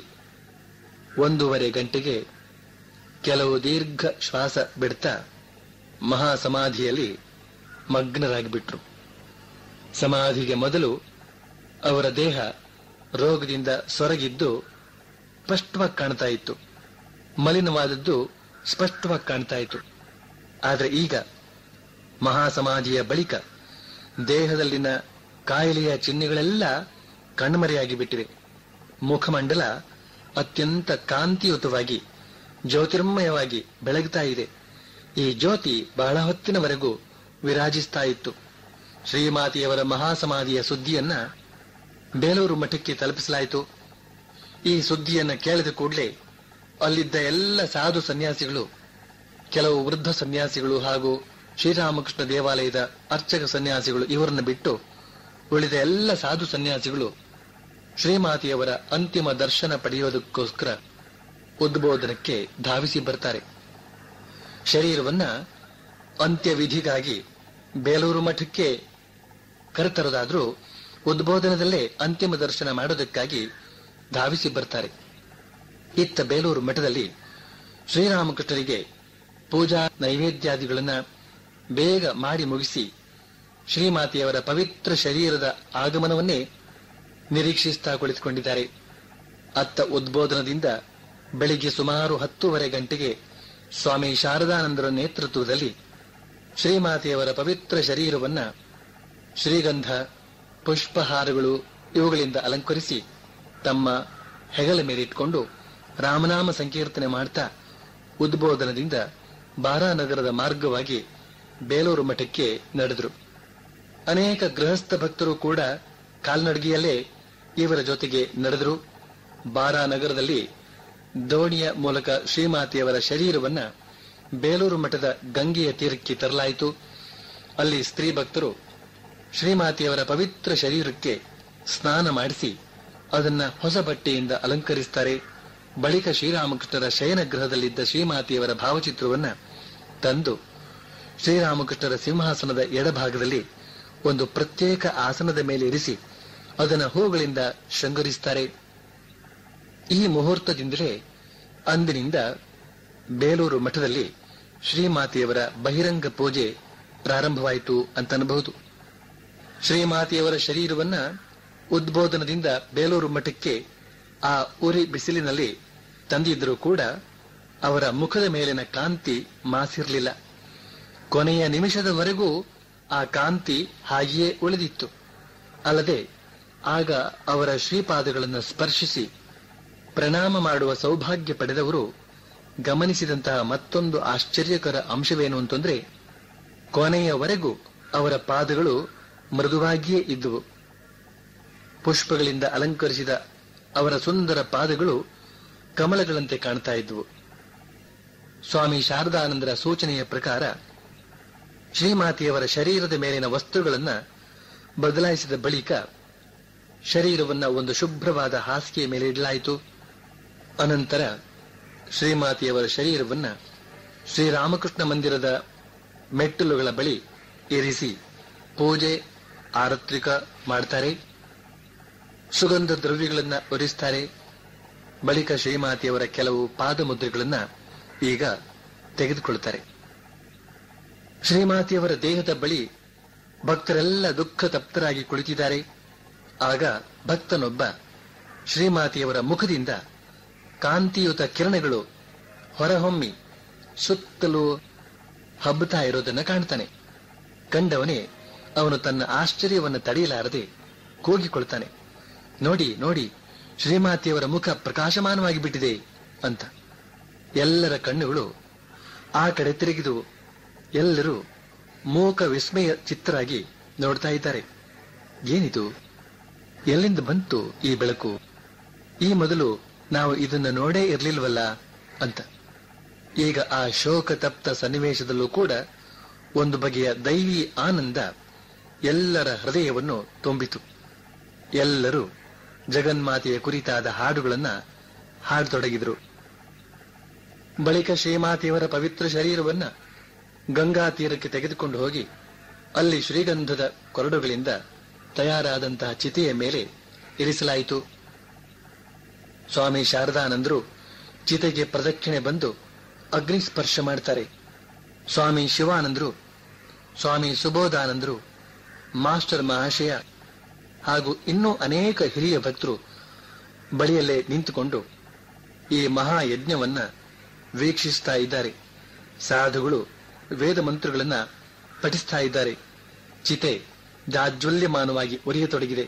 ಒಂದೂವರೆ ಗಂಟೆಗೆ ಕೆಲವು ದೀರ್ಘ ಶ್ವಾಸ ಬಿಡ್ತಾ ಮಹಾಸಮಾಧಿಯಲ್ಲಿ ಮಗ್ನರಾಗಿಬಿಟ್ರು ಸಮಾಧಿಗೆ ಮೊದಲು ಅವರ ದೇಹ ರೋಗದಿಂದ ಸೊರಗಿದ್ದು ಸ್ಪಷ್ಟವಾಗಿ ಕಾಣ್ತಾ ಇತ್ತು ಮಲಿನವಾದದ್ದು ಸ್ಪಷ್ಟವಾಗಿ ಕಾಣ್ತಾ ಇತ್ತು ಆದರೆ ಈಗ ಮಹಾಸಮಾಧಿಯ ಬಳಿಕ ದೇಹದಲ್ಲಿನ ಕಾಯಿಲೆಯ ಚಿಹ್ನೆಗಳೆಲ್ಲ ಕಣ್ಮರೆಯಾಗಿ ಬಿಟ್ಟಿವೆ ಮುಖಮಂಡಲ ಅತ್ಯಂತ ಕಾಂತಿಯುತವಾಗಿ ಜ್ಯೋತಿರ್ಮಯವಾಗಿ ಬೆಳಗ್ತಾ ಇದೆ ಈ ಜ್ಯೋತಿ ಬಹಳ ಹೊತ್ತಿನವರೆಗೂ ವಿರಾಜಿಸ್ತಾ ಇತ್ತು ಶ್ರೀಮಾತೆಯವರ ಮಹಾಸಮಾಧಿಯ ಸುದ್ದಿಯನ್ನ ಬೇಲೂರು ಮಠಕ್ಕೆ ತಲುಪಿಸಲಾಯಿತು ಈ ಸುದ್ದಿಯನ್ನ ಕೇಳಿದ ಕೂಡಲೇ ಅಲ್ಲಿದ್ದ ಎಲ್ಲ ಸಾಧು ಸನ್ಯಾಸಿಗಳು ಕೆಲವು ವೃದ್ಧ ಸನ್ಯಾಸಿಗಳು ಹಾಗೂ ಶ್ರೀರಾಮಕೃಷ್ಣ ದೇವಾಲಯದ ಅರ್ಚಕ ಸನ್ಯಾಸಿಗಳು ಇವರನ್ನು ಬಿಟ್ಟು ಉಳಿದ ಎಲ್ಲ ಸಾಧು ಸನ್ಯಾಸಿಗಳು ಶ್ರೀಮಾತೆಯವರ ಅಂತಿಮ ದರ್ಶನ ಪಡೆಯೋದಕ್ಕೋಸ್ಕರ ಉದ್ಬೋಧನಕ್ಕೆ ಧಾವಿಸಿ ಬರ್ತಾರೆ ಶರೀರವನ್ನ ಅಂತ್ಯವಿಧಿಗಾಗಿ ಬೇಲೂರು ಮಠಕ್ಕೆ ಕರೆತರೋದಾದ್ರೂ ಉದ್ಬೋಧನದಲ್ಲೇ ಅಂತಿಮ ದರ್ಶನ ಮಾಡೋದಕ್ಕಾಗಿ ಧಾವಿಸಿ ಬರ್ತಾರೆ ಇತ್ತ ಬೇಲೂರು ಮಠದಲ್ಲಿ ಶ್ರೀರಾಮಕೃಷ್ಣರಿಗೆ ಪೂಜಾ ನೈವೇದ್ಯಾದಿಗಳನ್ನ ಬೇಗ ಮಾಡಿ ಮುಗಿಸಿ ಶ್ರೀಮಾತೆಯವರ ಪವಿತ್ರ ಶರೀರದ ಆಗಮನವನ್ನೇ ನಿರೀಕ್ಷಿಸ್ತಾ ಕುಳಿತುಕೊಂಡಿದ್ದಾರೆ ಅತ್ತ ಉದ್ಬೋಧನದಿಂದ ಬೆಳಿಗ್ಗೆ ಸುಮಾರು ಹತ್ತೂವರೆ ಗಂಟೆಗೆ ಸ್ವಾಮಿ ಶಾರದಾನಂದರ ನೇತೃತ್ವದಲ್ಲಿ ಶ್ರೀಮಾತೆಯವರ ಪವಿತ್ರ ಶರೀರವನ್ನ ಶ್ರೀಗಂಧ ಪುಷ್ಪಹಾರಗಳು ಇವುಗಳಿಂದ ಅಲಂಕರಿಸಿ ತಮ್ಮ ಹೆಗಲ ಮೇಲಿಟ್ಕೊಂಡು ರಾಮನಾಮ ಸಂಕೀರ್ತನೆ ಮಾಡ್ತಾ ಉದ್ಬೋಧನದಿಂದ ಬಾರಾನಗರದ ಮಾರ್ಗವಾಗಿ ಬೇಲೂರು ಮಠಕ್ಕೆ ನಡೆದರು ಅನೇಕ ಗೃಹಸ್ಥ ಭಕ್ತರು ಕೂಡ ಕಾಲ್ನಡಿಗೆಯಲ್ಲೇ ಇವರ ಜೊತೆಗೆ ನಡೆದರು ಬಾರಾನಗರದಲ್ಲಿ ದೋಣಿಯ ಮೂಲಕ ಶ್ರೀಮಾತೆಯವರ ಶರೀರವನ್ನ ಬೇಲೂರು ಮಠದ ಗಂಗೆಯ ತೀರಕ್ಕೆ ತರಲಾಯಿತು ಅಲ್ಲಿ ಸ್ತ್ರೀ ಭಕ್ತರು ಶ್ರೀಮಾತೆಯವರ ಪವಿತ್ರ ಶರೀರಕ್ಕೆ ಸ್ನಾನ ಮಾಡಿಸಿ ಅದನ್ನ ಹೊಸ ಬಟ್ಟೆಯಿಂದ ಅಲಂಕರಿಸ್ತಾರೆ ಬಳಿಕ ಶ್ರೀರಾಮಕೃಷ್ಣರ ಶಯನಗೃಹದಲ್ಲಿದ್ದ ಶ್ರೀಮಾತೆಯವರ ಭಾವಚಿತ್ರವನ್ನ ತಂದು ಶ್ರೀರಾಮಕೃಷ್ಣರ ಸಿಂಹಾಸನದ ಎಡಭಾಗದಲ್ಲಿ ಒಂದು ಪ್ರತ್ಯೇಕ ಆಸನದ ಮೇಲೆ ಇರಿಸಿ ಅದನ್ನ ಹೂಗಳಿಂದ ಶೃಂಗರಿಸ್ತಾರೆ ಈ ಮುಹೂರ್ತದಿಂದಲೇ ಅಂದಿನಿಂದ ಬೇಲೂರು ಮಠದಲ್ಲಿ ಶ್ರೀಮಾತೆಯವರ ಬಹಿರಂಗ ಪೂಜೆ ಪ್ರಾರಂಭವಾಯಿತು ಅಂತ ಅನ್ಬಹುದು ಶ್ರೀಮಾತೆಯವರ ಶರೀರವನ್ನ ಉದ್ಬೋಧನದಿಂದ ಬೇಲೂರು ಮಠಕ್ಕೆ ಆ ಉರಿ ಬಿಸಿಲಿನಲ್ಲಿ ತಂದಿದ್ರೂ ಕೂಡ ಅವರ ಮುಖದ ಮೇಲಿನ ಕಾಂತಿ ಮಾಸಿರಲಿಲ್ಲ ಕೊನೆಯ ನಿಮಿಷದವರೆಗೂ ಆ ಕಾಂತಿ ಹಾಗೆಯೇ ಉಳಿದಿತ್ತು ಅಲ್ಲದೆ ಆಗ ಅವರ ಶ್ರೀಪಾದಗಳನ್ನು ಸ್ಪರ್ಶಿಸಿ ಪ್ರಣಾಮ ಮಾಡುವ ಸೌಭಾಗ್ಯ ಪಡೆದವರು ಗಮನಿಸಿದಂತಹ ಮತ್ತೊಂದು ಆಶ್ಚರ್ಯಕರ ಅಂಶವೇನು ಅಂತಂದ್ರೆ ಕೊನೆಯವರೆಗೂ ಅವರ ಪಾದಗಳು ಮೃದುವಾಗಿಯೇ ಇದ್ದುವು ಪುಷ್ಪಗಳಿಂದ ಅಲಂಕರಿಸಿದ ಅವರ ಸುಂದರ ಪಾದಗಳು ಕಮಲಗಳಂತೆ ಕಾಣ್ತಾ ಇದ್ವು ಸ್ವಾಮಿ ಶಾರದಾನಂದರ ಸೂಚನೆಯ ಪ್ರಕಾರ ಶ್ರೀಮಾತೆಯವರ ಶರೀರದ ಮೇಲಿನ ವಸ್ತುಗಳನ್ನ ಬದಲಾಯಿಸಿದ ಬಳಿಕ ಶರೀರವನ್ನ ಒಂದು ಶುಭ್ರವಾದ ಹಾಸಿಗೆಯ ಮೇಲೆ ಇಡಲಾಯಿತು ಅನಂತರ ಶ್ರೀಮಾತೆಯವರ ಶರೀರವನ್ನ ಶ್ರೀರಾಮಕೃಷ್ಣ ಮಂದಿರದ ಮೆಟ್ಟಲುಗಳ ಬಳಿ ಇರಿಸಿ ಪೂಜೆ ಆರತ್ರಿಕ ಮಾಡ್ತಾರೆ ಸುಗಂಧ ದ್ರವ್ಯಗಳನ್ನ ಒರಿಸ್ತಾರೆ ಬಳಿಕ ಶ್ರೀಮಾತೆಯವರ ಕೆಲವು ಪಾದಮುದ್ರೆಗಳನ್ನ ಈಗ ತೆಗೆದುಕೊಳ್ತಾರೆ ಶ್ರೀಮಾತೆಯವರ ದೇಹದ ಬಳಿ ಭಕ್ತರೆಲ್ಲ ದುಃಖ ತಪ್ತರಾಗಿ ಕುಳಿತಿದ್ದಾರೆ ಆಗ ಭಕ್ತನೊಬ್ಬ ಶ್ರೀಮಾತೆಯವರ ಮುಖದಿಂದ ಕಾಂತಿಯುತ ಕಿರಣಗಳು ಹೊರಹೊಮ್ಮಿ ಸುತ್ತಲೂ ಹಬ್ಬುತ್ತಾ ಇರೋದನ್ನ ಕಾಣ್ತಾನೆ ಕಂಡವನೇ ಅವನು ತನ್ನ ಆಶ್ಚರ್ಯವನ್ನು ತಡೆಯಲಾರದೆ ಕೂಗಿಕೊಳ್ತಾನೆ ನೋಡಿ ನೋಡಿ ಶ್ರೀಮಾತೆಯವರ ಮುಖ ಪ್ರಕಾಶಮಾನವಾಗಿ ಬಿಟ್ಟಿದೆ ಅಂತ ಎಲ್ಲರ ಕಣ್ಣುಗಳು ಆ ಕಡೆ ತಿರುಗಿದು ಎಲ್ಲರೂ ಮೂಕ ವಿಸ್ಮಯ ಚಿತ್ತರಾಗಿ ನೋಡ್ತಾ ಇದ್ದಾರೆ ಏನಿದು ಎಲ್ಲಿಂದ ಬಂತು ಈ ಬೆಳಕು ಈ ಮೊದಲು ನಾವು ಇದನ್ನ ನೋಡೇ ಇರ್ಲಿಲ್ವಲ್ಲ ಅಂತ ಈಗ ಆ ಶೋಕ ತಪ್ತ ಸನ್ನಿವೇಶದಲ್ಲೂ ಕೂಡ ಒಂದು ಬಗೆಯ ದೈವಿ ಆನಂದ ಎಲ್ಲರ ಹೃದಯವನ್ನು ತುಂಬಿತು ಎಲ್ಲರೂ ಜಗನ್ಮಾತೆಯ ಕುರಿತಾದ ಹಾಡುಗಳನ್ನ ಹಾಡತೊಡಗಿದ್ರು ಬಳಿಕ ಶ್ರೀಮಾತೆಯವರ ಪವಿತ್ರ ಶರೀರವನ್ನ ಗಂಗಾ ತೀರಕ್ಕೆ ತೆಗೆದುಕೊಂಡು ಹೋಗಿ ಅಲ್ಲಿ ಶ್ರೀಗಂಧದ ಕೊರಡುಗಳಿಂದ ತಯಾರಾದಂತಹ ಚಿತೆಯ ಮೇಲೆ ಇರಿಸಲಾಯಿತು ಸ್ವಾಮಿ ಶಾರದಾನಂದರು ಚಿತೆಗೆ ಪ್ರದಕ್ಷಿಣೆ ಬಂದು ಅಗ್ನಿ ಸ್ಪರ್ಶ ಮಾಡ್ತಾರೆ ಸ್ವಾಮಿ ಶಿವಾನಂದರು ಸ್ವಾಮಿ ಸುಬೋಧಾನಂದರು ಮಾಸ್ಟರ್ ಮಹಾಶಯ ಹಾಗೂ ಇನ್ನೂ ಅನೇಕ ಹಿರಿಯ ಭಕ್ತರು ಬಳಿಯಲ್ಲೇ ನಿಂತುಕೊಂಡು ಈ ಮಹಾಯಜ್ಞವನ್ನ ವೀಕ್ಷಿಸ್ತಾ ಇದ್ದಾರೆ ಸಾಧುಗಳು ವೇದ ಮಂತ್ರಗಳನ್ನ ಪಠಿಸ್ತಾ ಇದ್ದಾರೆ ಚಿತೆ ಜಾಜ್ವಲ್ಯಮಾನವಾಗಿ ಉರಿಯತೊಡಗಿದೆ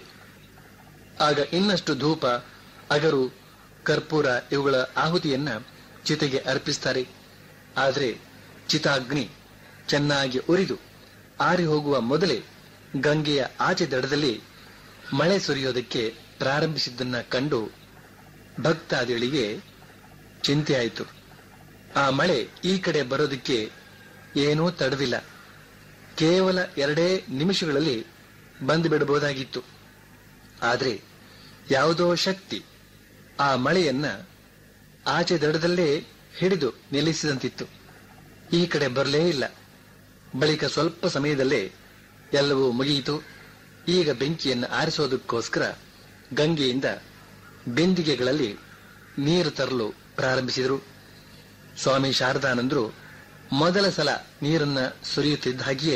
ಆಗ ಇನ್ನಷ್ಟು ಧೂಪ ಅಗರು ಕರ್ಪೂರ ಇವುಗಳ ಆಹುತಿಯನ್ನ ಚಿತೆಗೆ ಅರ್ಪಿಸ್ತಾರೆ ಆದರೆ ಚಿತಾಗ್ನಿ ಚೆನ್ನಾಗಿ ಉರಿದು ಆರಿ ಹೋಗುವ ಮೊದಲೇ ಗಂಗೆಯ ಆಚೆ ದಡದಲ್ಲಿ ಮಳೆ ಸುರಿಯೋದಕ್ಕೆ ಪ್ರಾರಂಭಿಸಿದ್ದನ್ನ ಕಂಡು ಭಕ್ತಾದಿಗಳಿಗೆ ಚಿಂತೆಯಾಯಿತು ಆ ಮಳೆ ಈ ಕಡೆ ಬರೋದಕ್ಕೆ ಏನೂ ತಡವಿಲ್ಲ ಕೇವಲ ಎರಡೇ ನಿಮಿಷಗಳಲ್ಲಿ ಬಂದು ಬಿಡಬಹುದಾಗಿತ್ತು ಆದರೆ ಯಾವುದೋ ಶಕ್ತಿ ಆ ಮಳೆಯನ್ನ ಆಚೆ ದಡದಲ್ಲೇ ಹಿಡಿದು ನಿಲ್ಲಿಸಿದಂತಿತ್ತು ಈ ಕಡೆ ಬರಲೇ ಇಲ್ಲ ಬಳಿಕ ಸ್ವಲ್ಪ ಸಮಯದಲ್ಲೇ ಎಲ್ಲವೂ ಮುಗಿಯಿತು ಈಗ ಬೆಂಕಿಯನ್ನು ಆರಿಸೋದಕ್ಕೋಸ್ಕರ ಗಂಗೆಯಿಂದ ಬೆಂದಿಗೆಗಳಲ್ಲಿ ನೀರು ತರಲು ಪ್ರಾರಂಭಿಸಿದರು ಸ್ವಾಮಿ ಶಾರದಾನಂದರು ಮೊದಲ ಸಲ ನೀರನ್ನ ಸುರಿಯುತ್ತಿದ್ದ ಹಾಗೆಯೇ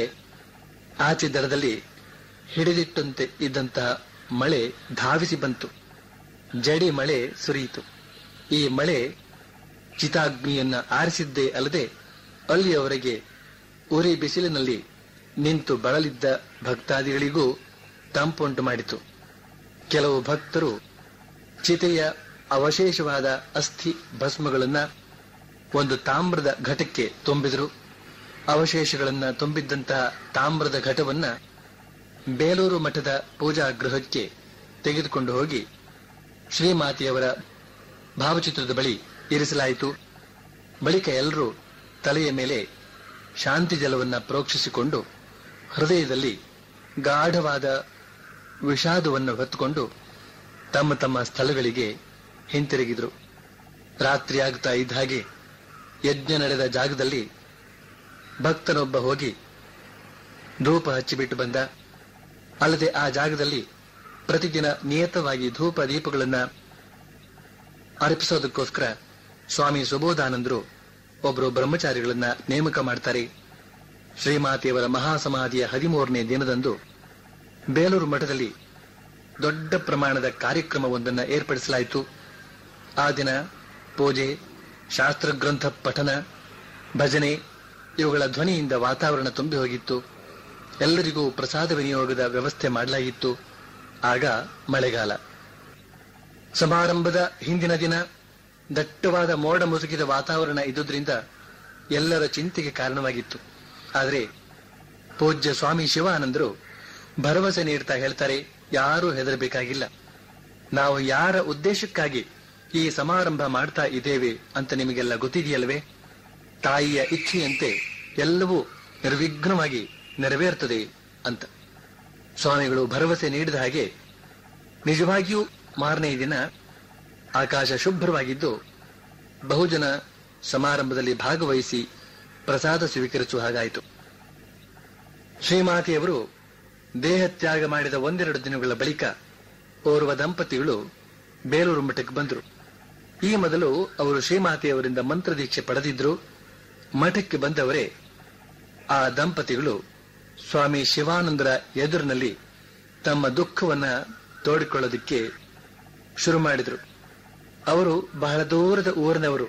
ಆಚೆ ದಡದಲ್ಲಿ ಹಿಡಿದಿಟ್ಟಂತೆ ಇದ್ದಂತಹ ಮಳೆ ಧಾವಿಸಿ ಬಂತು ಜಡಿ ಮಳೆ ಸುರಿಯಿತು ಈ ಮಳೆ ಚಿತಾಗ್ನಿಯನ್ನ ಆರಿಸಿದ್ದೇ ಅಲ್ಲದೆ ಅಲ್ಲಿಯವರೆಗೆ ಉರಿ ಬಿಸಿಲಿನಲ್ಲಿ ನಿಂತು ಬಳಲಿದ್ದ ಭಕ್ತಾದಿಗಳಿಗೂ ತಂಪುಂಟು ಮಾಡಿತು ಕೆಲವು ಭಕ್ತರು ಚಿತೆಯ ಅವಶೇಷವಾದ ಅಸ್ಥಿ ಭಸ್ಮಗಳನ್ನ ಒಂದು ತಾಮ್ರದ ಘಟಕ್ಕೆ ತುಂಬಿದರು ಅವಶೇಷಗಳನ್ನ ತುಂಬಿದ್ದಂತಹ ತಾಮ್ರದ ಘಟವನ್ನ ಬೇಲೂರು ಮಠದ ಪೂಜಾ ಗೃಹಕ್ಕೆ ತೆಗೆದುಕೊಂಡು ಹೋಗಿ ಶ್ರೀಮಾತೆಯವರ ಭಾವಚಿತ್ರದ ಬಳಿ ಇರಿಸಲಾಯಿತು ಬಳಿಕ ಎಲ್ಲರೂ ತಲೆಯ ಮೇಲೆ ಶಾಂತಿ ಜಲವನ್ನ ಪ್ರೋಕ್ಷಿಸಿಕೊಂಡು ಹೃದಯದಲ್ಲಿ ಗಾಢವಾದ ವಿಷಾದವನ್ನು ಹೊತ್ತುಕೊಂಡು ತಮ್ಮ ತಮ್ಮ ಸ್ಥಳಗಳಿಗೆ ಹಿಂತಿರುಗಿದ್ರು ರಾತ್ರಿ ಆಗ್ತಾ ಇದ್ದ ಹಾಗೆ ಯಜ್ಞ ನಡೆದ ಜಾಗದಲ್ಲಿ ಭಕ್ತನೊಬ್ಬ ಹೋಗಿ ಧೂಪ ಹಚ್ಚಿಬಿಟ್ಟು ಬಂದ ಅಲ್ಲದೆ ಆ ಜಾಗದಲ್ಲಿ ಪ್ರತಿದಿನ ನಿಯತವಾಗಿ ಧೂಪ ದೀಪಗಳನ್ನ ಅರ್ಪಿಸೋದಕ್ಕೋಸ್ಕರ ಸ್ವಾಮಿ ಸುಬೋಧಾನಂದರು ಒಬ್ಬರು ಬ್ರಹ್ಮಚಾರಿಗಳನ್ನ ನೇಮಕ ಮಾಡ್ತಾರೆ ಶ್ರೀಮಾತೆಯವರ ಮಹಾಸಮಾಧಿಯ ಹದಿಮೂರನೇ ದಿನದಂದು ಬೇಲೂರು ಮಠದಲ್ಲಿ ದೊಡ್ಡ ಪ್ರಮಾಣದ ಕಾರ್ಯಕ್ರಮವೊಂದನ್ನು ಏರ್ಪಡಿಸಲಾಯಿತು ಆ ದಿನ ಪೂಜೆ ಶಾಸ್ತ್ರಗ್ರಂಥ ಪಠನ ಭಜನೆ ಇವುಗಳ ಧ್ವನಿಯಿಂದ ವಾತಾವರಣ ತುಂಬಿ ಹೋಗಿತ್ತು ಎಲ್ಲರಿಗೂ ಪ್ರಸಾದ ವಿನಿಯೋಗದ ವ್ಯವಸ್ಥೆ ಮಾಡಲಾಗಿತ್ತು ಆಗ ಮಳೆಗಾಲ ಸಮಾರಂಭದ ಹಿಂದಿನ ದಿನ ದಟ್ಟವಾದ ಮೋಡ ಮುಸುಕಿದ ವಾತಾವರಣ ಇದ್ದುದರಿಂದ ಎಲ್ಲರ ಚಿಂತೆಗೆ ಕಾರಣವಾಗಿತ್ತು ಆದರೆ ಪೂಜ್ಯ ಸ್ವಾಮಿ ಶಿವಾನಂದರು ಭರವಸೆ ನೀಡ್ತಾ ಹೇಳ್ತಾರೆ ಯಾರೂ ಹೆದರಬೇಕಾಗಿಲ್ಲ ನಾವು ಯಾರ ಉದ್ದೇಶಕ್ಕಾಗಿ ಈ ಸಮಾರಂಭ ಮಾಡ್ತಾ ಇದ್ದೇವೆ ಅಂತ ನಿಮಗೆಲ್ಲ ಗೊತ್ತಿದೆಯಲ್ವೇ ತಾಯಿಯ ಇಚ್ಛೆಯಂತೆ ಎಲ್ಲವೂ ನಿರ್ವಿಘ್ನವಾಗಿ ನೆರವೇರ್ತದೆ ಅಂತ ಸ್ವಾಮಿಗಳು ಭರವಸೆ ನೀಡಿದ ಹಾಗೆ ನಿಜವಾಗಿಯೂ ಮಾರನೇ ದಿನ ಆಕಾಶ ಶುಭ್ರವಾಗಿದ್ದು ಬಹುಜನ ಸಮಾರಂಭದಲ್ಲಿ ಭಾಗವಹಿಸಿ ಪ್ರಸಾದ ಸ್ವೀಕರಿಸುವ ಹಾಗಾಯಿತು ಶ್ರೀಮಾತೆಯವರು ದೇಹತ್ಯಾಗ ಮಾಡಿದ ಒಂದೆರಡು ದಿನಗಳ ಬಳಿಕ ಓರ್ವ ದಂಪತಿಗಳು ಬೇಲೂರು ಮಠಕ್ಕೆ ಬಂದರು ಈ ಮೊದಲು ಅವರು ಶ್ರೀಮಾತೆಯವರಿಂದ ಮಂತ್ರದೀಕ್ಷೆ ಪಡೆದಿದ್ರು ಮಠಕ್ಕೆ ಬಂದವರೇ ಆ ದಂಪತಿಗಳು ಸ್ವಾಮಿ ಶಿವಾನಂದರ ಎದುರಿನಲ್ಲಿ ತಮ್ಮ ದುಃಖವನ್ನ ತೋಡಿಕೊಳ್ಳೋದಕ್ಕೆ ಶುರು ಮಾಡಿದರು ಅವರು ಬಹಳ ದೂರದ ಊರಿನವರು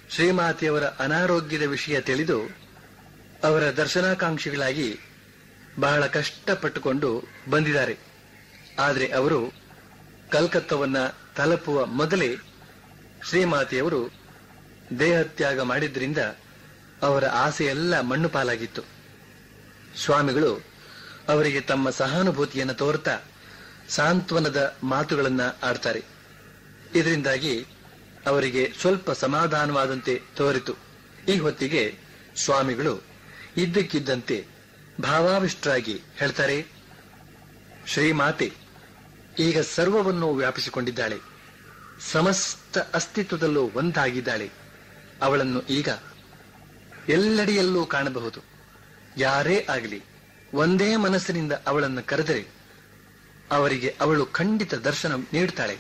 ಶ್ರೀಮಾತೆಯವರ ಅನಾರೋಗ್ಯದ ವಿಷಯ ತಿಳಿದು ಅವರ ದರ್ಶನಾಕಾಂಕ್ಷಿಗಳಾಗಿ ಬಹಳ ಕಷ್ಟಪಟ್ಟುಕೊಂಡು ಬಂದಿದ್ದಾರೆ ಆದರೆ ಅವರು ಕಲ್ಕತ್ತವನ್ನ ತಲುಪುವ ಮೊದಲೇ ಶ್ರೀಮಾತೆಯವರು ದೇಹತ್ಯಾಗ ಮಾಡಿದ್ರಿಂದ ಅವರ ಆಸೆಯೆಲ್ಲ ಮಣ್ಣು ಪಾಲಾಗಿತ್ತು ಸ್ವಾಮಿಗಳು ಅವರಿಗೆ ತಮ್ಮ ಸಹಾನುಭೂತಿಯನ್ನು ತೋರ್ತಾ ಸಾಂತ್ವನದ ಮಾತುಗಳನ್ನ ಆಡ್ತಾರೆ ಇದರಿಂದಾಗಿ ಅವರಿಗೆ ಸ್ವಲ್ಪ ಸಮಾಧಾನವಾದಂತೆ ತೋರಿತು ಈ ಹೊತ್ತಿಗೆ ಸ್ವಾಮಿಗಳು ಇದ್ದಕ್ಕಿದ್ದಂತೆ ಭಾವಾವಿಷ್ಟರಾಗಿ ಹೇಳ್ತಾರೆ ಶ್ರೀಮಾತೆ ಈಗ ಸರ್ವವನ್ನು ವ್ಯಾಪಿಸಿಕೊಂಡಿದ್ದಾಳೆ ಸಮಸ್ತ ಅಸ್ತಿತ್ವದಲ್ಲೂ ಒಂದಾಗಿದ್ದಾಳೆ ಅವಳನ್ನು ಈಗ ಎಲ್ಲೆಡೆಯಲ್ಲೂ ಕಾಣಬಹುದು ಯಾರೇ ಆಗಲಿ ಒಂದೇ ಮನಸ್ಸಿನಿಂದ ಅವಳನ್ನು ಕರೆದರೆ ಅವರಿಗೆ ಅವಳು ಖಂಡಿತ ದರ್ಶನ ನೀಡುತ್ತಾಳೆ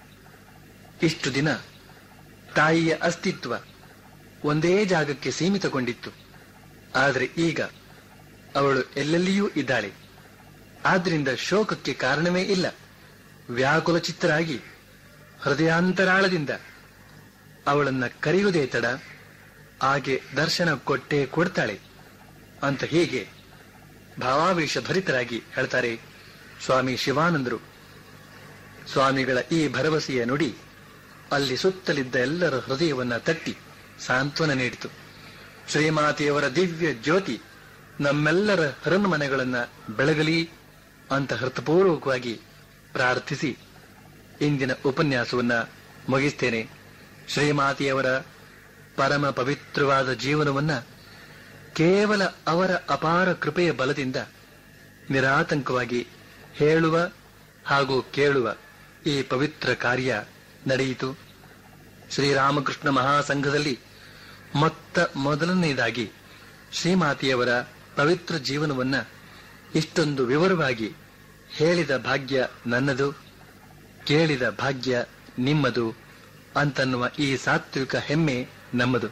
ಇಷ್ಟು ದಿನ ತಾಯಿಯ ಅಸ್ತಿತ್ವ ಒಂದೇ ಜಾಗಕ್ಕೆ ಸೀಮಿತಗೊಂಡಿತ್ತು ಆದರೆ ಈಗ ಅವಳು ಎಲ್ಲೆಲ್ಲಿಯೂ ಇದ್ದಾಳೆ ಆದ್ರಿಂದ ಶೋಕಕ್ಕೆ ಕಾರಣವೇ ಇಲ್ಲ ವ್ಯಾಕುಲ ಚಿತ್ತರಾಗಿ ಹೃದಯಾಂತರಾಳದಿಂದ ಅವಳನ್ನ ಕರೆಯುವುದೇ ತಡ ಹಾಗೆ ದರ್ಶನ ಕೊಟ್ಟೇ ಕೊಡ್ತಾಳೆ ಅಂತ ಹೀಗೆ ಭಾವಾವೇಶ ಭರಿತರಾಗಿ ಹೇಳ್ತಾರೆ ಸ್ವಾಮಿ ಶಿವಾನಂದರು ಸ್ವಾಮಿಗಳ ಈ ಭರವಸೆಯ ನುಡಿ ಅಲ್ಲಿ ಸುತ್ತಲಿದ್ದ ಎಲ್ಲರ ಹೃದಯವನ್ನ ತಟ್ಟಿ ಸಾಂತ್ವನ ನೀಡಿತು ಶ್ರೀಮಾತೆಯವರ ದಿವ್ಯ ಜ್ಯೋತಿ ನಮ್ಮೆಲ್ಲರ ಹರನ್ಮನೆಗಳನ್ನ ಬೆಳಗಲಿ ಅಂತ ಹೃತಪೂರ್ವಕವಾಗಿ ಪ್ರಾರ್ಥಿಸಿ ಇಂದಿನ ಉಪನ್ಯಾಸವನ್ನ ಮುಗಿಸ್ತೇನೆ ಶ್ರೀಮಾತೆಯವರ ಪರಮ ಪವಿತ್ರವಾದ ಜೀವನವನ್ನ ಕೇವಲ ಅವರ ಅಪಾರ ಕೃಪೆಯ ಬಲದಿಂದ ನಿರಾತಂಕವಾಗಿ ಹೇಳುವ ಹಾಗೂ ಕೇಳುವ ಈ ಪವಿತ್ರ ಕಾರ್ಯ ನಡೆಯಿತು ಶ್ರೀರಾಮಕೃಷ್ಣ ಮಹಾಸಂಘದಲ್ಲಿ ಮೊತ್ತ ಮೊದಲನೆಯದಾಗಿ ಶ್ರೀಮಾತೆಯವರ ಪವಿತ್ರ ಜೀವನವನ್ನ ಇಷ್ಟೊಂದು ವಿವರವಾಗಿ ಹೇಳಿದ ಭಾಗ್ಯ ನನ್ನದು ಕೇಳಿದ ಭಾಗ್ಯ ನಿಮ್ಮದು ಅಂತನ್ನುವ ಈ ಸಾತ್ವಿಕ ಹೆಮ್ಮೆ ನಮ್ಮದು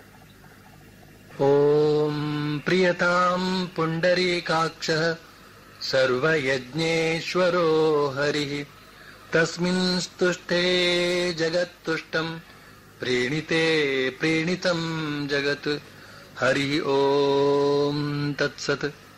ಓಂ ಪ್ರಿಯತಾಂ ಪುಂಡರೀಕಾಕ್ಷ ಸರ್ವಯಜ್ಞೇಶ್ವರೋ ಹರಿ ತಸ್ಮಿನ್ ಸ್ತುಷ್ಟೇ ಜಗತ್ತುಷ್ಟಂ ಪ್ರೀಣಿತೆ ಪ್ರೀಣಿತಂ ಜಗತ್ ಹರಿ ಓಂ ತತ್ಸತ್